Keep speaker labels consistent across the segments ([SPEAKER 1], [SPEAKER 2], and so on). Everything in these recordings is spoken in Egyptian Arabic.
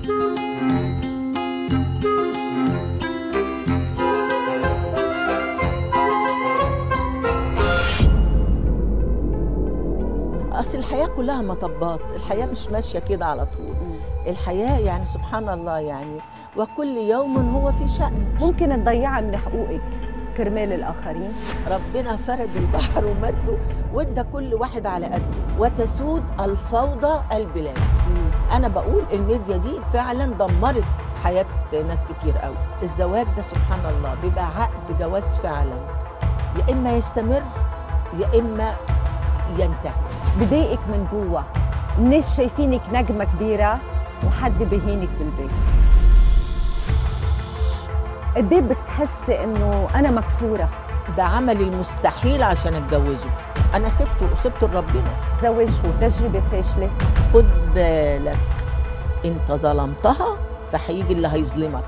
[SPEAKER 1] اصل الحياه كلها مطبات الحياه مش ماشيه كده على طول الحياه يعني سبحان الله يعني وكل يوم هو في شأن
[SPEAKER 2] ممكن تضيعها من حقوقك كرمال الآخرين
[SPEAKER 1] ربنا فرد البحر ومده وادى كل واحد على قده وتسود الفوضى البلاد انا بقول الميديا دي فعلا دمرت حياه ناس كتير قوي الزواج ده سبحان الله بيبقى عقد جواز فعلا يا اما يستمر يا اما ينتهي
[SPEAKER 2] بضايقك من جوا الناس شايفينك نجمة كبيرة وحد بهينك بالبيت قد ايه بتحسي انه انا مكسوره
[SPEAKER 1] ده عمل المستحيل عشان اتجوزه انا سبته سبته لربنا
[SPEAKER 2] زواج شو تجربه فاشله
[SPEAKER 1] خد بالك انت ظلمتها فهيجي اللي هيظلمك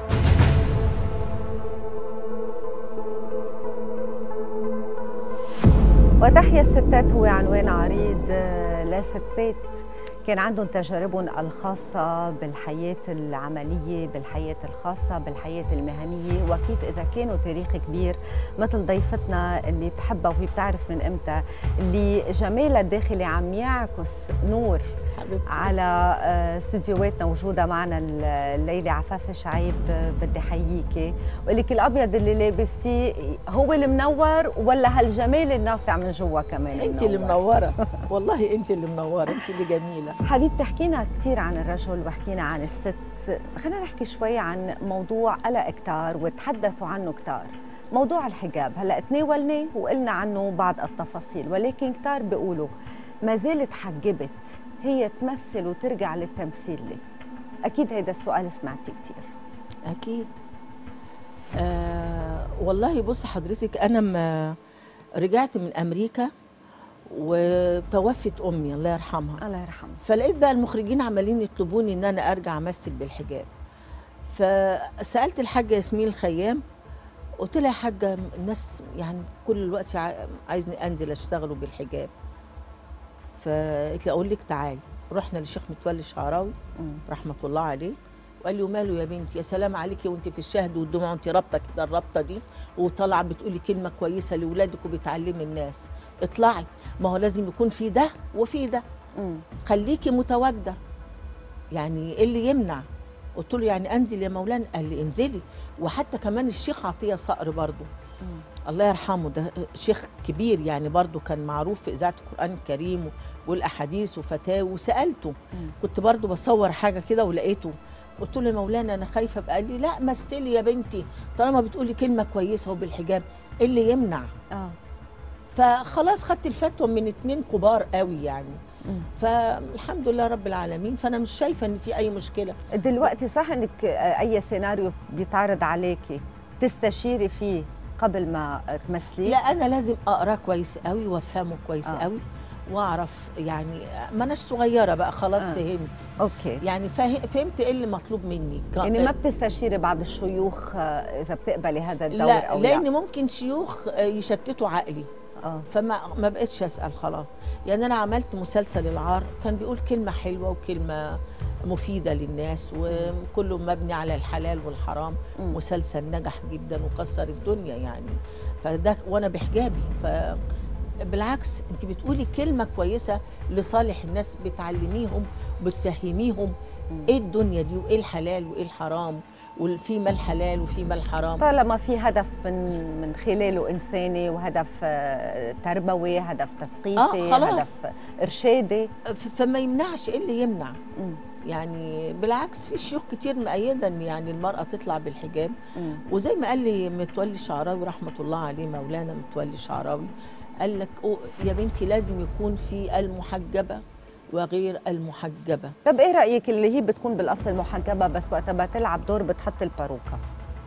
[SPEAKER 2] وتحيا الستات هو عنوان عريض آه، لستات كان عندهم تجاربهم الخاصة بالحياة العملية بالحياة الخاصة بالحياة المهنية وكيف إذا كانوا تاريخ كبير مثل ضيفتنا اللي بحبها وهي بتعرف من إمتى اللي جمالها الداخلي عم يعكس نور
[SPEAKER 1] حبيبتي
[SPEAKER 2] على آه، استديوهاتنا موجوده معنا الليله عفاف شعيب آه، بدي احييكي وقول لك الابيض اللي لابستيه هو المنور ولا هالجمال الناصع من جوا كمان
[SPEAKER 1] انت اللي منوره والله انت اللي منوره انت اللي جميله
[SPEAKER 2] حبيبتي حكينا كثير عن الرجل وحكينا عن الست خلينا نحكي شوي عن موضوع قلق كتار وتحدثوا عنه كتار موضوع الحجاب هلا تناولناه وقلنا عنه بعض التفاصيل ولكن كتار بيقولوا ما زالت حجبت هي تمثل وترجع للتمثيل ليه اكيد هيدا السؤال سمعتيه كثير
[SPEAKER 1] اكيد آه والله بص حضرتك انا ما رجعت من امريكا وتوفت امي الله يرحمها
[SPEAKER 2] الله يرحمه
[SPEAKER 1] فلقيت بقى المخرجين عمالين يطلبوني ان انا ارجع امثل بالحجاب فسالت الحاجه ياسمين الخيام قلت لها يا حاجه الناس يعني كل الوقت عا- عايزني انزل اشتغلوا بالحجاب فقلت لي اقول لك تعالي رحنا للشيخ متولي الشعراوي
[SPEAKER 2] مم.
[SPEAKER 1] رحمه الله عليه وقال لي وماله يا بنتي يا سلام عليكي وانت في الشهد والدموع وانت رابطه كده الرابطه دي وطالعه بتقولي كلمه كويسه لاولادك وبتعلمي الناس اطلعي ما هو لازم يكون في ده وفي ده
[SPEAKER 2] مم.
[SPEAKER 1] خليكي متواجده يعني ايه اللي يمنع قلت له يعني انزل يا مولانا قال لي انزلي وحتى كمان الشيخ عطيه صقر برضه
[SPEAKER 2] مم.
[SPEAKER 1] الله يرحمه ده شيخ كبير يعني برضه كان معروف في اذاعه القران الكريم والاحاديث وفتاوى وسالته
[SPEAKER 2] مم.
[SPEAKER 1] كنت برضه بصور حاجه كده ولقيته قلت له يا مولانا انا خايفه بقى قال لي لا مثلي يا بنتي طالما بتقولي كلمه كويسه وبالحجاب ايه اللي يمنع
[SPEAKER 2] اه
[SPEAKER 1] فخلاص خدت الفتوى من اتنين كبار قوي يعني
[SPEAKER 2] مم.
[SPEAKER 1] فالحمد لله رب العالمين فانا مش شايفه ان في اي مشكله
[SPEAKER 2] دلوقتي صح انك آه، اي سيناريو بيتعرض عليكي تستشيري فيه قبل ما تمثليه
[SPEAKER 1] لا انا لازم اقراه كويس قوي وافهمه كويس
[SPEAKER 2] آه.
[SPEAKER 1] آه. قوي واعرف يعني ما اناش صغيره بقى خلاص
[SPEAKER 2] آه.
[SPEAKER 1] آه. فهمت
[SPEAKER 2] اوكي
[SPEAKER 1] يعني فه- فهمت ايه اللي مطلوب مني ك-
[SPEAKER 2] يعني ما بتستشيري بعض الشيوخ آه، اذا بتقبلي هذا الدور
[SPEAKER 1] لا
[SPEAKER 2] او
[SPEAKER 1] لان
[SPEAKER 2] لا
[SPEAKER 1] ممكن شيوخ آه، يشتتوا عقلي
[SPEAKER 2] اه
[SPEAKER 1] فما ما بقتش اسال خلاص يعني انا عملت مسلسل العار كان بيقول كلمه حلوه وكلمه مفيده للناس وكله مبني على الحلال والحرام
[SPEAKER 2] مم.
[SPEAKER 1] مسلسل نجح جدا وكسر الدنيا يعني فده وانا بحجابي ف بالعكس انت بتقولي كلمه كويسه لصالح الناس بتعلميهم وبتفهميهم
[SPEAKER 2] مم.
[SPEAKER 1] ايه الدنيا دي وايه الحلال وايه الحرام وفي ما الحلال وفي ما الحرام
[SPEAKER 2] طالما في هدف من من خلاله انساني وهدف آه، تربوي هدف تثقيفي
[SPEAKER 1] آه، خلاص.
[SPEAKER 2] هدف ارشادي
[SPEAKER 1] ف- فما يمنعش ايه اللي يمنع
[SPEAKER 2] مم.
[SPEAKER 1] يعني بالعكس في شيوخ كتير مؤيده ان يعني المراه تطلع بالحجاب
[SPEAKER 2] مم.
[SPEAKER 1] وزي ما قال لي متولي الشعراوي رحمه الله عليه مولانا متولي الشعراوي قال لك أو- يا بنتي لازم يكون في المحجبه وغير المحجبه
[SPEAKER 2] طب ايه رايك اللي هي بتكون بالاصل محجبه بس وقتها بتلعب دور بتحط الباروكه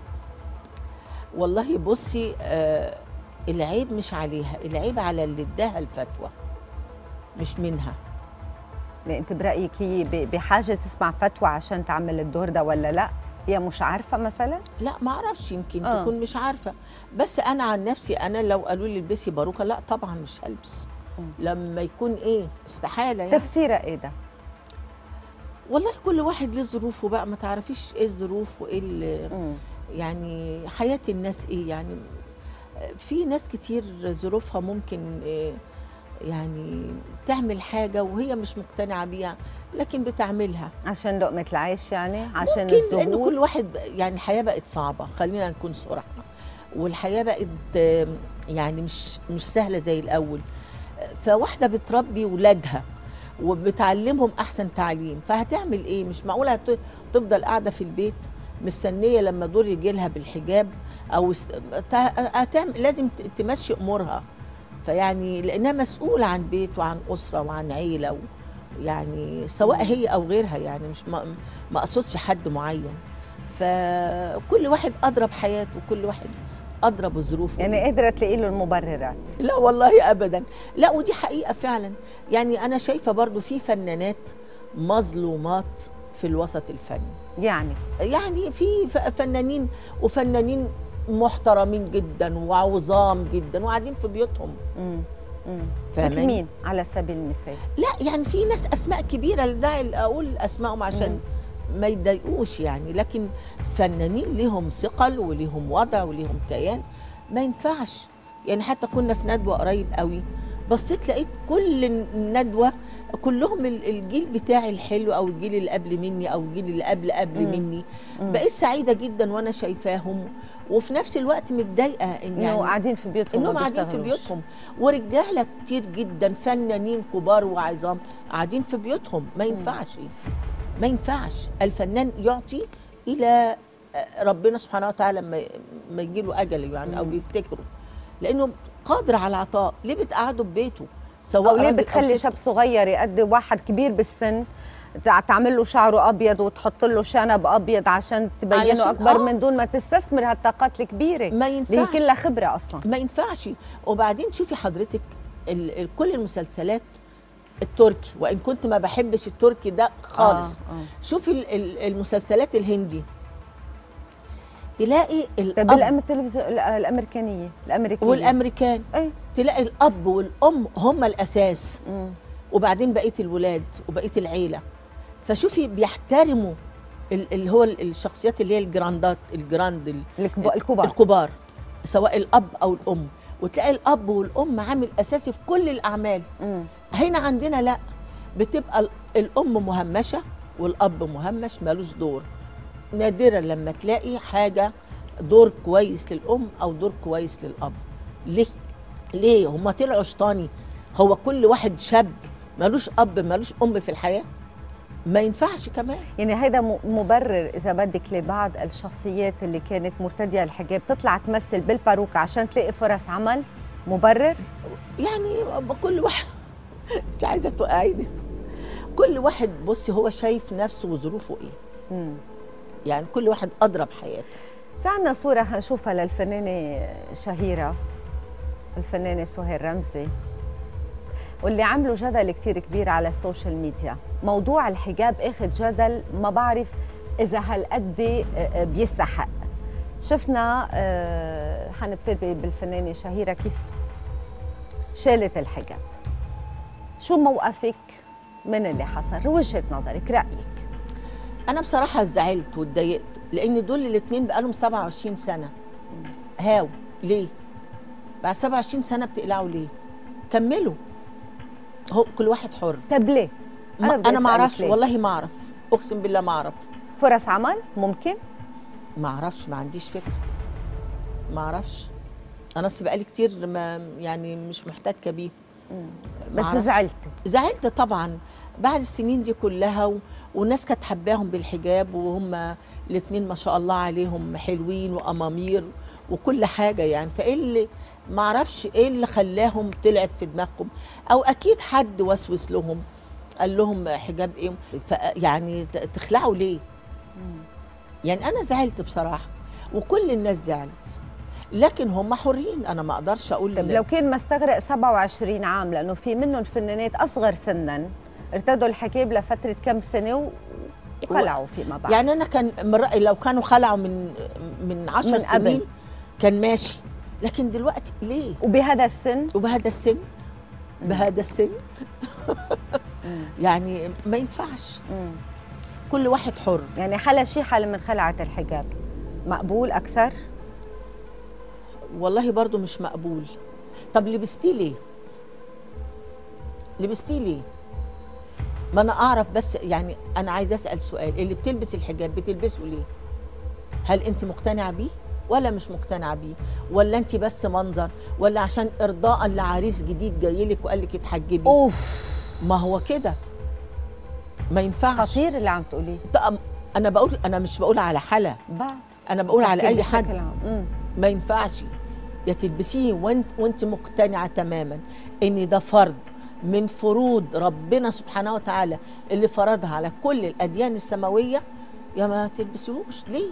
[SPEAKER 1] والله بصي آه العيب مش عليها العيب على اللي اداها الفتوى مش منها
[SPEAKER 2] يعني انت برايك هي ب- بحاجه تسمع فتوى عشان تعمل الدور ده ولا لا هي مش عارفه مثلا
[SPEAKER 1] لا ما اعرفش يمكن
[SPEAKER 2] آه.
[SPEAKER 1] آه. تكون مش عارفه بس انا عن نفسي انا لو قالوا لي البسي باروكه لا طبعا مش هلبس
[SPEAKER 2] مم.
[SPEAKER 1] لما يكون ايه استحاله يعني
[SPEAKER 2] تفسيرها ايه ده
[SPEAKER 1] والله كل واحد له ظروفه بقى ما تعرفيش ايه الظروف وايه ال-
[SPEAKER 2] مم.
[SPEAKER 1] يعني حياة الناس ايه يعني في ناس كتير ظروفها ممكن إيه يعني تعمل حاجة وهي مش مقتنعة بيها لكن بتعملها
[SPEAKER 2] عشان لقمه العيش يعني عشان
[SPEAKER 1] ممكن لأن
[SPEAKER 2] الظهور
[SPEAKER 1] كل واحد يعني الحياة بقت صعبة خلينا نكون صراحة والحياة بقت آه، يعني مش مش سهلة زي الأول فواحدة بتربي ولادها وبتعلمهم أحسن تعليم فهتعمل إيه مش معقولة هت- تفضل قاعدة في البيت مستنية لما دور يجي لها بالحجاب أو است... ت- هتعمل لازم ت- تمشي أمورها فيعني لأنها مسؤولة عن بيت وعن أسرة وعن عيلة و... يعني سواء هي أو غيرها يعني مش ما, ما أقصدش حد معين فكل واحد أدرى بحياته وكل واحد أدرى بظروفه
[SPEAKER 2] يعني قادره تلاقي له المبررات
[SPEAKER 1] لا والله ابدا لا ودي حقيقه فعلا يعني انا شايفه برضو في فنانات مظلومات في الوسط الفني
[SPEAKER 2] يعني
[SPEAKER 1] يعني في ف- فنانين وفنانين محترمين جدا وعظام جدا وقاعدين في بيوتهم
[SPEAKER 2] امم امم
[SPEAKER 1] فاهماني؟
[SPEAKER 2] مثل مين على سبيل المثال
[SPEAKER 1] لا يعني في ناس اسماء كبيره لا داعي اقول اسمائهم عشان ما يتضايقوش يعني لكن فنانين ليهم ثقل وليهم وضع وليهم كيان ما ينفعش يعني حتى كنا في ندوه قريب قوي بصيت لقيت كل الندوه كلهم ال- الجيل بتاعي الحلو او الجيل اللي قبل مني او الجيل اللي قبل قبل
[SPEAKER 2] مم.
[SPEAKER 1] مني
[SPEAKER 2] مم.
[SPEAKER 1] بقيت سعيده جدا وانا شايفاهم وفي نفس الوقت متضايقه ان
[SPEAKER 2] انه
[SPEAKER 1] يعني
[SPEAKER 2] قاعدين في بيوتهم
[SPEAKER 1] انهم
[SPEAKER 2] ما
[SPEAKER 1] قاعدين في
[SPEAKER 2] بيشتغلوش.
[SPEAKER 1] بيوتهم ورجاله كتير جدا فنانين كبار وعظام قاعدين في بيوتهم ما ينفعش ما ينفعش الفنان يعطي الى ربنا سبحانه وتعالى لما ما يجي له اجل يعني او
[SPEAKER 2] مم.
[SPEAKER 1] بيفتكره لانه قادر على العطاء ليه بتقعده ببيته سواء
[SPEAKER 2] او ليه
[SPEAKER 1] راجل أو
[SPEAKER 2] بتخلي
[SPEAKER 1] ست.
[SPEAKER 2] شاب صغير يقدي واحد كبير بالسن تع- تعمل له شعره ابيض وتحط له شنب ابيض عشان تبينه
[SPEAKER 1] علشان-
[SPEAKER 2] اكبر
[SPEAKER 1] آه.
[SPEAKER 2] من دون ما تستثمر هالطاقات الكبيره
[SPEAKER 1] ما
[SPEAKER 2] اللي هي
[SPEAKER 1] ينفعش
[SPEAKER 2] كلها خبره اصلا
[SPEAKER 1] ما ينفعش وبعدين شوفي حضرتك ال ال كل المسلسلات التركي وان كنت ما بحبش التركي ده خالص
[SPEAKER 2] آه، آه.
[SPEAKER 1] شوفي ال- ال- المسلسلات الهندي تلاقي
[SPEAKER 2] طيب
[SPEAKER 1] الاب
[SPEAKER 2] الأم التلفزيون ال- الامريكانيه الامريكيه
[SPEAKER 1] والامريكان
[SPEAKER 2] ايه
[SPEAKER 1] تلاقي الاب والام هم الاساس
[SPEAKER 2] مم.
[SPEAKER 1] وبعدين بقيه الولاد وبقيه العيله فشوفي بيحترموا ال- اللي هو ال- الشخصيات اللي هي الجراندات الجراند ال-
[SPEAKER 2] الكب- الكبار
[SPEAKER 1] الكبار سواء الاب او الام وتلاقي الاب والام عامل اساسي في كل الاعمال
[SPEAKER 2] مم.
[SPEAKER 1] هنا عندنا لا بتبقى ال- الام مهمشه والاب مهمش مالوش دور نادرا لما تلاقي حاجه دور كويس للام او دور كويس للاب ليه ليه هما طلعوا شطاني هو كل واحد شاب مالوش اب مالوش ام في الحياه ما ينفعش كمان
[SPEAKER 2] يعني هيدا م- مبرر اذا بدك لبعض الشخصيات اللي كانت مرتديه الحجاب تطلع تمثل بالباروكه عشان تلاقي فرص عمل مبرر
[SPEAKER 1] يعني كل واحد انت عايزه توقعيني كل واحد بصي هو شايف نفسه وظروفه ايه
[SPEAKER 2] مم.
[SPEAKER 1] يعني كل واحد ادرى بحياته
[SPEAKER 2] في عنا صورة هنشوفها للفنانة شهيرة الفنانة سهير رمزي واللي عملوا جدل كتير كبير على السوشيال ميديا موضوع الحجاب اخذ جدل ما بعرف اذا هالقد بيستحق شفنا آه، حنبتدي بالفنانة شهيرة كيف شالت الحجاب شو موقفك من اللي حصل وجهة نظرك رأيك
[SPEAKER 1] انا بصراحه زعلت واتضايقت لان دول الاثنين بقالهم 27 سنه هاو ليه بعد 27 سنه بتقلعوا ليه كملوا هو كل واحد حر
[SPEAKER 2] طب ليه؟
[SPEAKER 1] ما
[SPEAKER 2] بدي
[SPEAKER 1] انا ما
[SPEAKER 2] أسألك
[SPEAKER 1] اعرفش
[SPEAKER 2] ليه؟
[SPEAKER 1] والله ما اعرف اقسم بالله ما اعرف
[SPEAKER 2] فرص عمل ممكن
[SPEAKER 1] ما اعرفش ما عنديش فكره ما اعرفش انا اصل بقالي كتير ما يعني مش محتكه بيه ما
[SPEAKER 2] بس
[SPEAKER 1] أعرفش.
[SPEAKER 2] زعلت
[SPEAKER 1] زعلت طبعا بعد السنين دي كلها و... والناس كانت حباهم بالحجاب وهم الاثنين ما شاء الله عليهم حلوين وامامير وكل حاجه يعني فايه اللي ما اعرفش ايه اللي خلاهم طلعت في دماغهم او اكيد حد وسوس لهم قال لهم حجاب ايه ف يعني ت- تخلعوا ليه يعني انا زعلت بصراحه وكل الناس زعلت لكن هم حرين انا ما اقدرش اقول
[SPEAKER 2] طب لو كان ما استغرق 27 عام لانه في منهم فنانات اصغر سنا ارتدوا الحجاب لفتره كم سنه و- وخلعوا فيما بعد
[SPEAKER 1] يعني انا كان من رأيي لو كانوا خلعوا من من عشر
[SPEAKER 2] من
[SPEAKER 1] سنين
[SPEAKER 2] قبل.
[SPEAKER 1] كان ماشي لكن دلوقتي ليه
[SPEAKER 2] وبهذا السن
[SPEAKER 1] وبهذا السن بهذا السن يعني ما ينفعش
[SPEAKER 2] مم.
[SPEAKER 1] كل واحد حر
[SPEAKER 2] يعني حلا شيحه لما خلعت الحجاب مقبول اكثر
[SPEAKER 1] والله برضو مش مقبول طب لبستيه ليه لبستيه ليه ما انا اعرف بس يعني انا عايزه اسال سؤال اللي بتلبس الحجاب بتلبسه ليه هل انت مقتنعه بيه ولا مش مقتنعه بيه ولا انت بس منظر ولا عشان ارضاء لعريس جديد جاي لك وقال لك اتحجبي
[SPEAKER 2] اوف
[SPEAKER 1] ما هو كده ما ينفعش
[SPEAKER 2] خطير اللي عم تقوليه
[SPEAKER 1] طب انا بقول انا مش بقول على حلا
[SPEAKER 2] بعد
[SPEAKER 1] انا بقول على اي حد
[SPEAKER 2] بشكل عام. مم.
[SPEAKER 1] ما ينفعش يا تلبسيه وانت وانت مقتنعه تماما ان ده فرض من فروض ربنا سبحانه وتعالى اللي فرضها على كل الاديان السماويه يا ما تلبسوش ليه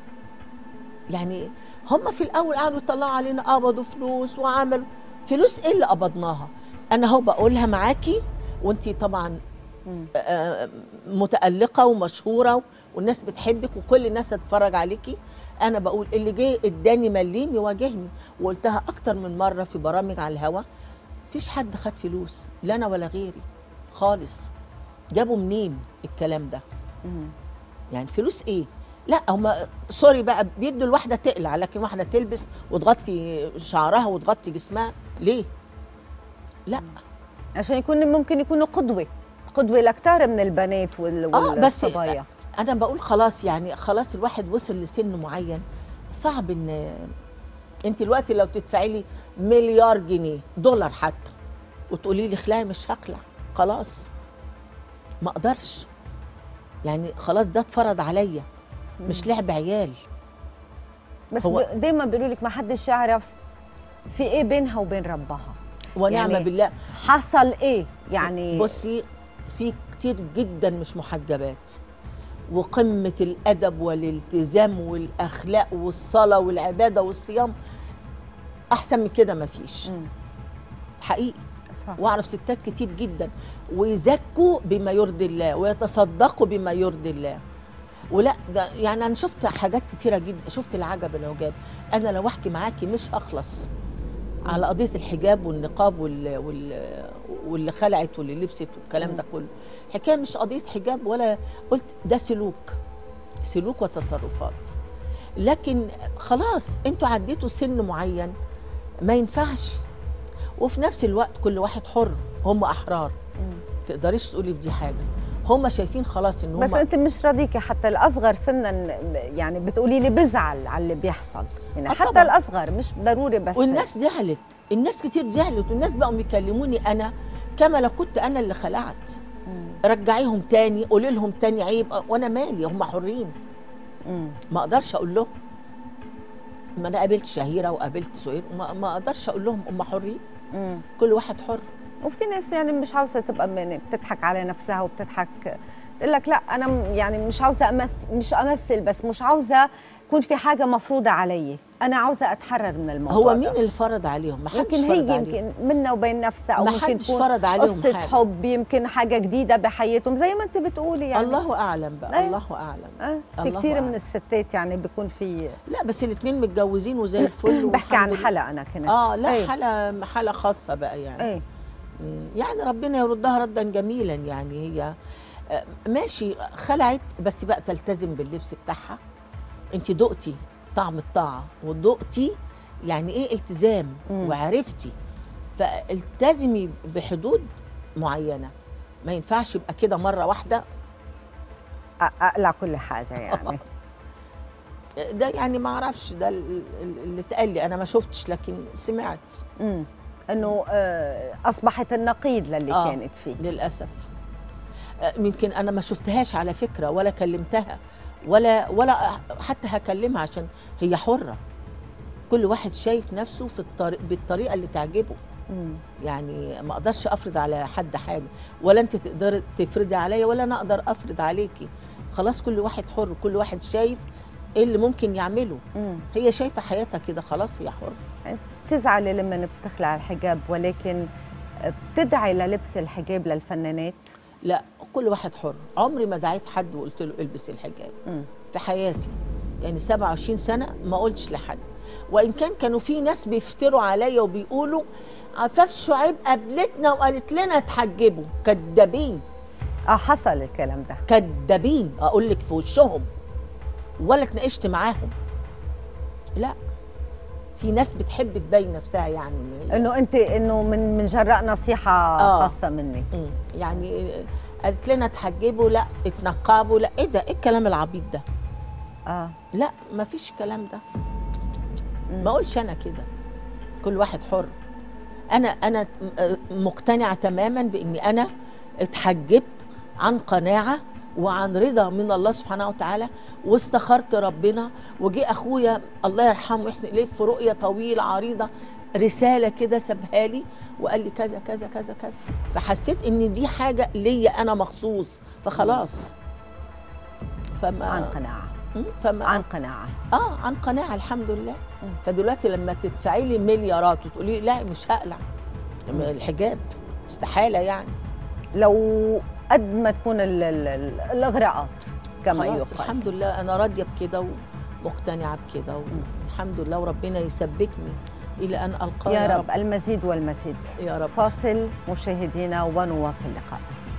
[SPEAKER 1] يعني هم في الاول قعدوا يطلعوا علينا قبضوا فلوس وعملوا فلوس ايه اللي قبضناها انا هو بقولها معاكي وانت طبعا
[SPEAKER 2] مم.
[SPEAKER 1] آه، متألقة ومشهورة والناس بتحبك وكل الناس هتتفرج عليكي أنا بقول اللي جه اداني مليم يواجهني وقلتها أكتر من مرة في برامج على الهوا مفيش حد خد فلوس لا أنا ولا غيري خالص جابوا منين الكلام ده
[SPEAKER 2] مم.
[SPEAKER 1] يعني فلوس إيه لا هما سوري بقى بيدوا الواحدة تقلع لكن واحدة تلبس وتغطي شعرها وتغطي جسمها ليه لا
[SPEAKER 2] عشان يكون ممكن يكونوا قدوه قدوه لكتار من البنات وال...
[SPEAKER 1] اه بس
[SPEAKER 2] والصبايا
[SPEAKER 1] انا بقول خلاص يعني خلاص الواحد وصل لسن معين صعب ان انت دلوقتي لو تدفعي لي مليار جنيه دولار حتى وتقولي لي اخلعي مش هخلع خلاص ما اقدرش يعني خلاص ده اتفرض عليا مش لعب عيال
[SPEAKER 2] بس
[SPEAKER 1] هو-
[SPEAKER 2] دائما بيقولوا لك ما حدش يعرف في ايه بينها وبين ربها
[SPEAKER 1] ونعم
[SPEAKER 2] يعني
[SPEAKER 1] بالله
[SPEAKER 2] حصل ايه يعني
[SPEAKER 1] بصي في كتير جدا مش محجبات وقمة الأدب والالتزام والأخلاق والصلاة والعبادة والصيام أحسن من كده مفيش
[SPEAKER 2] مم.
[SPEAKER 1] حقيقي
[SPEAKER 2] صح.
[SPEAKER 1] واعرف ستات كتير جدا ويزكوا بما يرضي الله ويتصدقوا بما يرضي الله ولا ده يعني انا شفت حاجات كتيره جدا شفت العجب العجاب انا لو احكي معاكي مش هخلص على قضيه الحجاب والنقاب وال... وال... واللي خلعت واللي لبست والكلام ده كله الحكايه مش قضيه حجاب ولا قلت ده سلوك سلوك وتصرفات لكن خلاص انتوا عديتوا سن معين ما ينفعش وفي نفس الوقت كل واحد حر هم احرار
[SPEAKER 2] مم.
[SPEAKER 1] تقدريش تقولي في دي حاجه هم شايفين خلاص ان هم
[SPEAKER 2] بس انت مش راضيكي حتى الاصغر سنا يعني بتقولي لي بزعل على اللي بيحصل يعني
[SPEAKER 1] آه
[SPEAKER 2] حتى
[SPEAKER 1] طبعاً.
[SPEAKER 2] الاصغر مش ضروري بس
[SPEAKER 1] والناس زعلت الناس كتير زعلت والناس بقوا يكلموني انا كما لو كنت انا اللي خلعت
[SPEAKER 2] مم.
[SPEAKER 1] رجعيهم تاني قولي لهم تاني عيب وانا مالي هم حرين
[SPEAKER 2] مم.
[SPEAKER 1] ما اقدرش اقول لهم ما انا قابلت شهيره وقابلت سهير ما, ما اقدرش اقول لهم هم حرين
[SPEAKER 2] مم.
[SPEAKER 1] كل واحد حر
[SPEAKER 2] وفي ناس يعني مش عاوزه تبقى من بتضحك على نفسها وبتضحك تقول لك لا انا م- يعني مش عاوزه امس مش امثل بس مش عاوزه يكون في حاجه مفروضه علي انا عاوزه اتحرر من الموضوع
[SPEAKER 1] هو
[SPEAKER 2] ده.
[SPEAKER 1] مين اللي فرض عليهم ما حدش
[SPEAKER 2] يمكن
[SPEAKER 1] فرض
[SPEAKER 2] هي
[SPEAKER 1] عليهم
[SPEAKER 2] يمكن منا وبين نفسها او
[SPEAKER 1] ما
[SPEAKER 2] ممكن
[SPEAKER 1] حدش
[SPEAKER 2] تكون
[SPEAKER 1] فرض عليهم
[SPEAKER 2] قصه
[SPEAKER 1] حاجة.
[SPEAKER 2] حب يمكن حاجه جديده بحياتهم زي ما انت بتقولي يعني
[SPEAKER 1] الله اعلم بقى
[SPEAKER 2] أيوة.
[SPEAKER 1] الله اعلم
[SPEAKER 2] آه في
[SPEAKER 1] الله
[SPEAKER 2] كثير من
[SPEAKER 1] أعلم.
[SPEAKER 2] الستات يعني بيكون في
[SPEAKER 1] لا بس الاثنين متجوزين وزي الفل
[SPEAKER 2] بحكي عن
[SPEAKER 1] والحمد لله.
[SPEAKER 2] حلقه انا كنت
[SPEAKER 1] اه لا
[SPEAKER 2] أي.
[SPEAKER 1] حاله حاله خاصه بقى يعني
[SPEAKER 2] ايه
[SPEAKER 1] مم. يعني ربنا يردها ردا جميلا يعني هي آه، ماشي خلعت بس بقى تلتزم باللبس بتاعها انت دقتي طعم الطاعه ودقتي يعني ايه التزام
[SPEAKER 2] مم.
[SPEAKER 1] وعرفتي فالتزمي بحدود معينه ما ينفعش يبقى كده مره واحده
[SPEAKER 2] أ- اقلع كل حاجه يعني
[SPEAKER 1] ده يعني ما اعرفش ده ال- ال- اللي اتقال لي انا ما شفتش لكن سمعت
[SPEAKER 2] امم انه آه، اصبحت النقيض للي
[SPEAKER 1] آه.
[SPEAKER 2] كانت فيه
[SPEAKER 1] للاسف آه، يمكن انا ما شفتهاش على فكره ولا كلمتها ولا ولا حتى هكلمها عشان هي حره كل واحد شايف نفسه في الطريق بالطريقه اللي تعجبه
[SPEAKER 2] مم.
[SPEAKER 1] يعني ما اقدرش افرض على حد حاجه ولا انت تقدري تفرضي عليا ولا انا اقدر افرض عليكي خلاص كل واحد حر كل واحد شايف ايه اللي ممكن يعمله
[SPEAKER 2] مم.
[SPEAKER 1] هي شايفه حياتها كده خلاص هي حره
[SPEAKER 2] بتزعلي لما بتخلع الحجاب ولكن بتدعي للبس الحجاب للفنانات
[SPEAKER 1] لا كل واحد حر عمري ما دعيت حد وقلت له البس الحجاب
[SPEAKER 2] مم.
[SPEAKER 1] في حياتي يعني 27 سنة ما قلتش لحد وإن كان كانوا في ناس بيفتروا عليا وبيقولوا عفاف شعيب قابلتنا وقالت لنا تحجبوا كدابين
[SPEAKER 2] اه حصل الكلام ده
[SPEAKER 1] كدابين اقول لك في وشهم ولا اتناقشت معاهم لا في ناس بتحب تبين نفسها يعني إن هي-
[SPEAKER 2] انه انت انه من من جراء نصيحه
[SPEAKER 1] آه.
[SPEAKER 2] خاصه مني
[SPEAKER 1] مم. يعني قالت لنا تحجبوا لا اتنقبوا لا ايه ده ايه الكلام العبيط ده
[SPEAKER 2] اه
[SPEAKER 1] لا ما فيش الكلام ده
[SPEAKER 2] مم.
[SPEAKER 1] ما اقولش انا كده كل واحد حر انا انا م- مقتنعه تماما باني انا اتحجبت عن قناعه وعن رضا من الله سبحانه وتعالى واستخرت ربنا وجي اخويا الله يرحمه ويحسن اليه في رؤيه طويله عريضه رساله كده سابها لي وقال لي كذا كذا كذا كذا فحسيت ان دي حاجه ليا انا مخصوص فخلاص فما
[SPEAKER 2] عن قناعه
[SPEAKER 1] مم، فما
[SPEAKER 2] عن قناعه
[SPEAKER 1] اه عن قناعه الحمد لله
[SPEAKER 2] مم.
[SPEAKER 1] فدلوقتي لما تدفعي لي مليارات وتقولي لا مش هقلع الحجاب استحاله يعني
[SPEAKER 2] لو قد ما تكون ال- ال- ال- الاغراءات كما
[SPEAKER 1] خلاص
[SPEAKER 2] يقال
[SPEAKER 1] الحمد لله انا راضيه بكده ومقتنعه بكده والحمد لله وربنا يثبتني الى ان القاه
[SPEAKER 2] يا رب المزيد والمزيد
[SPEAKER 1] يا رب
[SPEAKER 2] فاصل مشاهدينا ونواصل اللقاء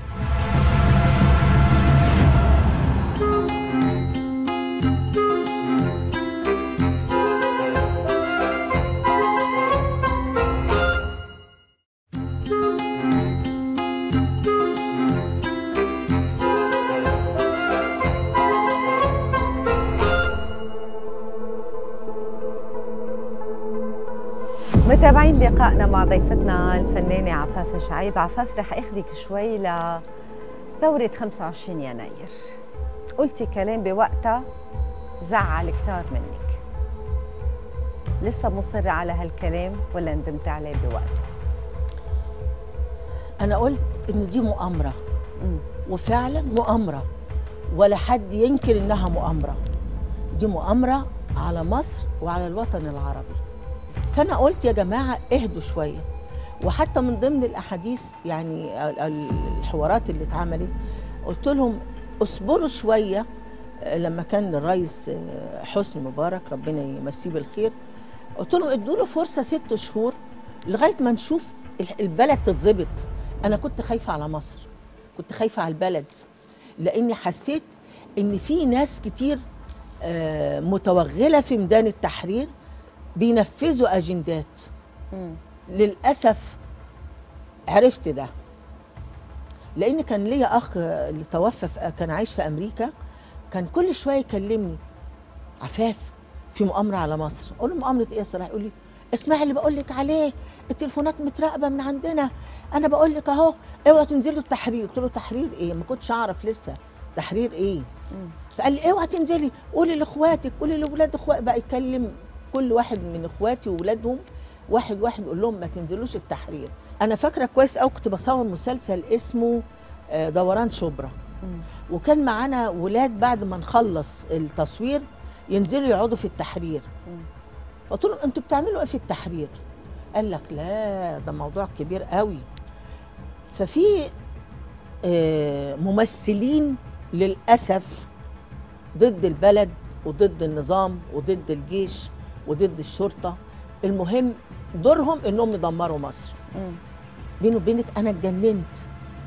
[SPEAKER 2] متابعين لقائنا مع ضيفتنا الفنانة عفاف شعيب عفاف رح اخذك شوي لثورة 25 يناير قلتي كلام بوقتها زعل كتار منك لسه مصرة على هالكلام ولا ندمت عليه بوقته؟
[SPEAKER 1] انا قلت ان دي مؤامره
[SPEAKER 2] مم.
[SPEAKER 1] وفعلا مؤامره ولا حد ينكر انها مؤامره دي مؤامره على مصر وعلى الوطن العربي فانا قلت يا جماعه اهدوا شويه وحتى من ضمن الاحاديث يعني ال- ال- الحوارات اللي اتعملت قلت لهم اصبروا شويه آه، لما كان الرئيس آه، حسني مبارك ربنا يمسيه بالخير قلت لهم ادوا له فرصه ست شهور لغايه ما نشوف ال- البلد تتظبط انا كنت خايفه على مصر كنت خايفه على البلد لاني حسيت ان في ناس كتير آه، متوغله في ميدان التحرير بينفذوا اجندات
[SPEAKER 2] مم.
[SPEAKER 1] للاسف عرفت ده لان كان ليا اخ اللي توفى في- كان عايش في امريكا كان كل شويه يكلمني عفاف في مؤامره على مصر اقول له مؤامره ايه يا صلاح يقول لي اسمعي اللي بقول لك عليه التليفونات متراقبه من عندنا انا بقول لك اهو اوعى تنزلوا التحرير قلت له تحرير ايه ما كنتش اعرف لسه تحرير ايه
[SPEAKER 2] مم.
[SPEAKER 1] فقال لي اوعى تنزلي قولي لاخواتك قولي لاولاد اخواتك بقى يكلم كل واحد من اخواتي واولادهم واحد واحد يقول لهم ما تنزلوش التحرير انا فاكره كويس قوي كنت بصور مسلسل اسمه آه، دوران شبرا
[SPEAKER 2] مم.
[SPEAKER 1] وكان معانا ولاد بعد ما نخلص التصوير ينزلوا يقعدوا في التحرير
[SPEAKER 2] مم.
[SPEAKER 1] قلت لهم انتوا بتعملوا ايه في التحرير قال لك لا ده موضوع كبير قوي ففي آه، ممثلين للاسف ضد البلد وضد النظام وضد الجيش وضد الشرطه المهم دورهم انهم يدمروا مصر
[SPEAKER 2] مم.
[SPEAKER 1] بيني وبينك انا اتجننت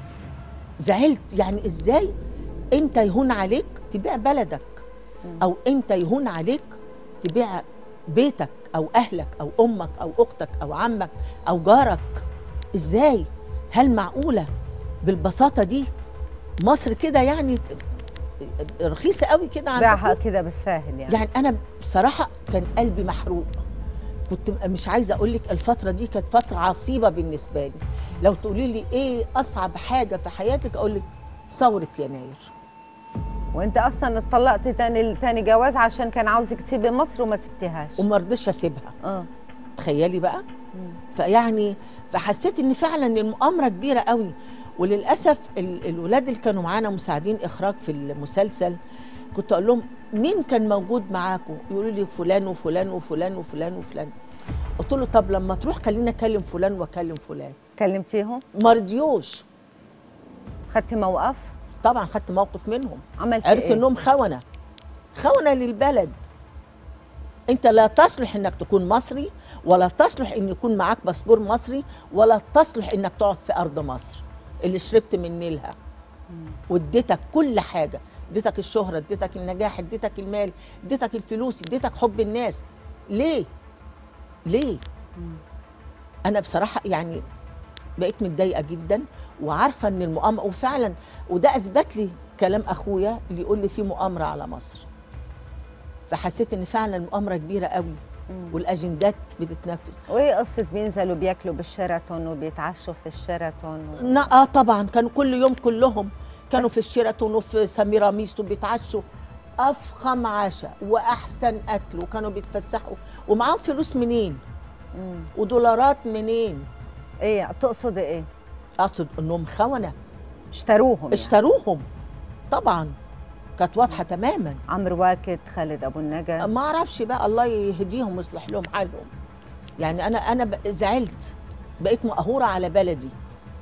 [SPEAKER 1] زعلت يعني ازاي انت يهون عليك تبيع بلدك او انت يهون عليك تبيع بيتك او اهلك او امك او اختك او عمك او جارك ازاي هل معقوله بالبساطه دي مصر كده يعني رخيصه قوي كده عندكم
[SPEAKER 2] بيعها كده بالساهل يعني,
[SPEAKER 1] يعني انا بصراحه كان قلبي محروق كنت مش عايزه اقول لك الفتره دي كانت فتره عصيبه بالنسبه لي لو تقولي لي ايه اصعب حاجه في حياتك اقول لك ثوره يناير
[SPEAKER 2] وانت اصلا اتطلقتي تاني تاني جواز عشان كان عاوزك تسيبي مصر وما سبتيهاش
[SPEAKER 1] وما رضيتش اسيبها
[SPEAKER 2] اه
[SPEAKER 1] تخيلي بقى
[SPEAKER 2] مم.
[SPEAKER 1] فيعني فحسيت ان فعلا المؤامره كبيره قوي وللاسف ال- الولاد اللي كانوا معانا مساعدين اخراج في المسلسل كنت اقول لهم مين كان موجود معاكم يقولوا لي فلان وفلان وفلان وفلان وفلان قلت له طب لما تروح خليني اكلم فلان واكلم فلان
[SPEAKER 2] كلمتيهم
[SPEAKER 1] ما رضيوش
[SPEAKER 2] خدتي موقف
[SPEAKER 1] طبعا خدت موقف منهم
[SPEAKER 2] عملتي
[SPEAKER 1] عرفوا
[SPEAKER 2] ايه
[SPEAKER 1] انهم خونه خونه للبلد انت لا تصلح انك تكون مصري ولا تصلح ان يكون معاك باسبور مصري ولا تصلح انك تقعد في ارض مصر اللي شربت من نيلها واديتك كل حاجه اديتك الشهره اديتك النجاح اديتك المال اديتك الفلوس اديتك حب الناس ليه ليه انا بصراحه يعني بقيت متضايقه جدا وعارفه ان المؤامره وفعلا وده اثبت لي كلام اخويا اللي يقول لي في مؤامره على مصر فحسيت ان فعلا المؤامره كبيره قوي والاجندات بتتنفذ
[SPEAKER 2] وايه قصه بينزلوا بياكلوا بالشيراتون وبيتعشوا في الشيراتون و...
[SPEAKER 1] نا- اه طبعا كانوا كل يوم كلهم كانوا في الشيراتون وفي سميراميس وبيتعشوا افخم عشاء واحسن اكل وكانوا بيتفسحوا ومعاهم فلوس منين
[SPEAKER 2] مم.
[SPEAKER 1] ودولارات منين
[SPEAKER 2] ايه بتقصد ايه
[SPEAKER 1] اقصد انهم خونه
[SPEAKER 2] اشتروهم يعني.
[SPEAKER 1] اشتروهم طبعا كانت واضحه تماما
[SPEAKER 2] عمرو واكد خالد ابو النجا
[SPEAKER 1] ما اعرفش بقى الله يهديهم ويصلح لهم حالهم يعني انا انا ب- زعلت بقيت مقهوره على بلدي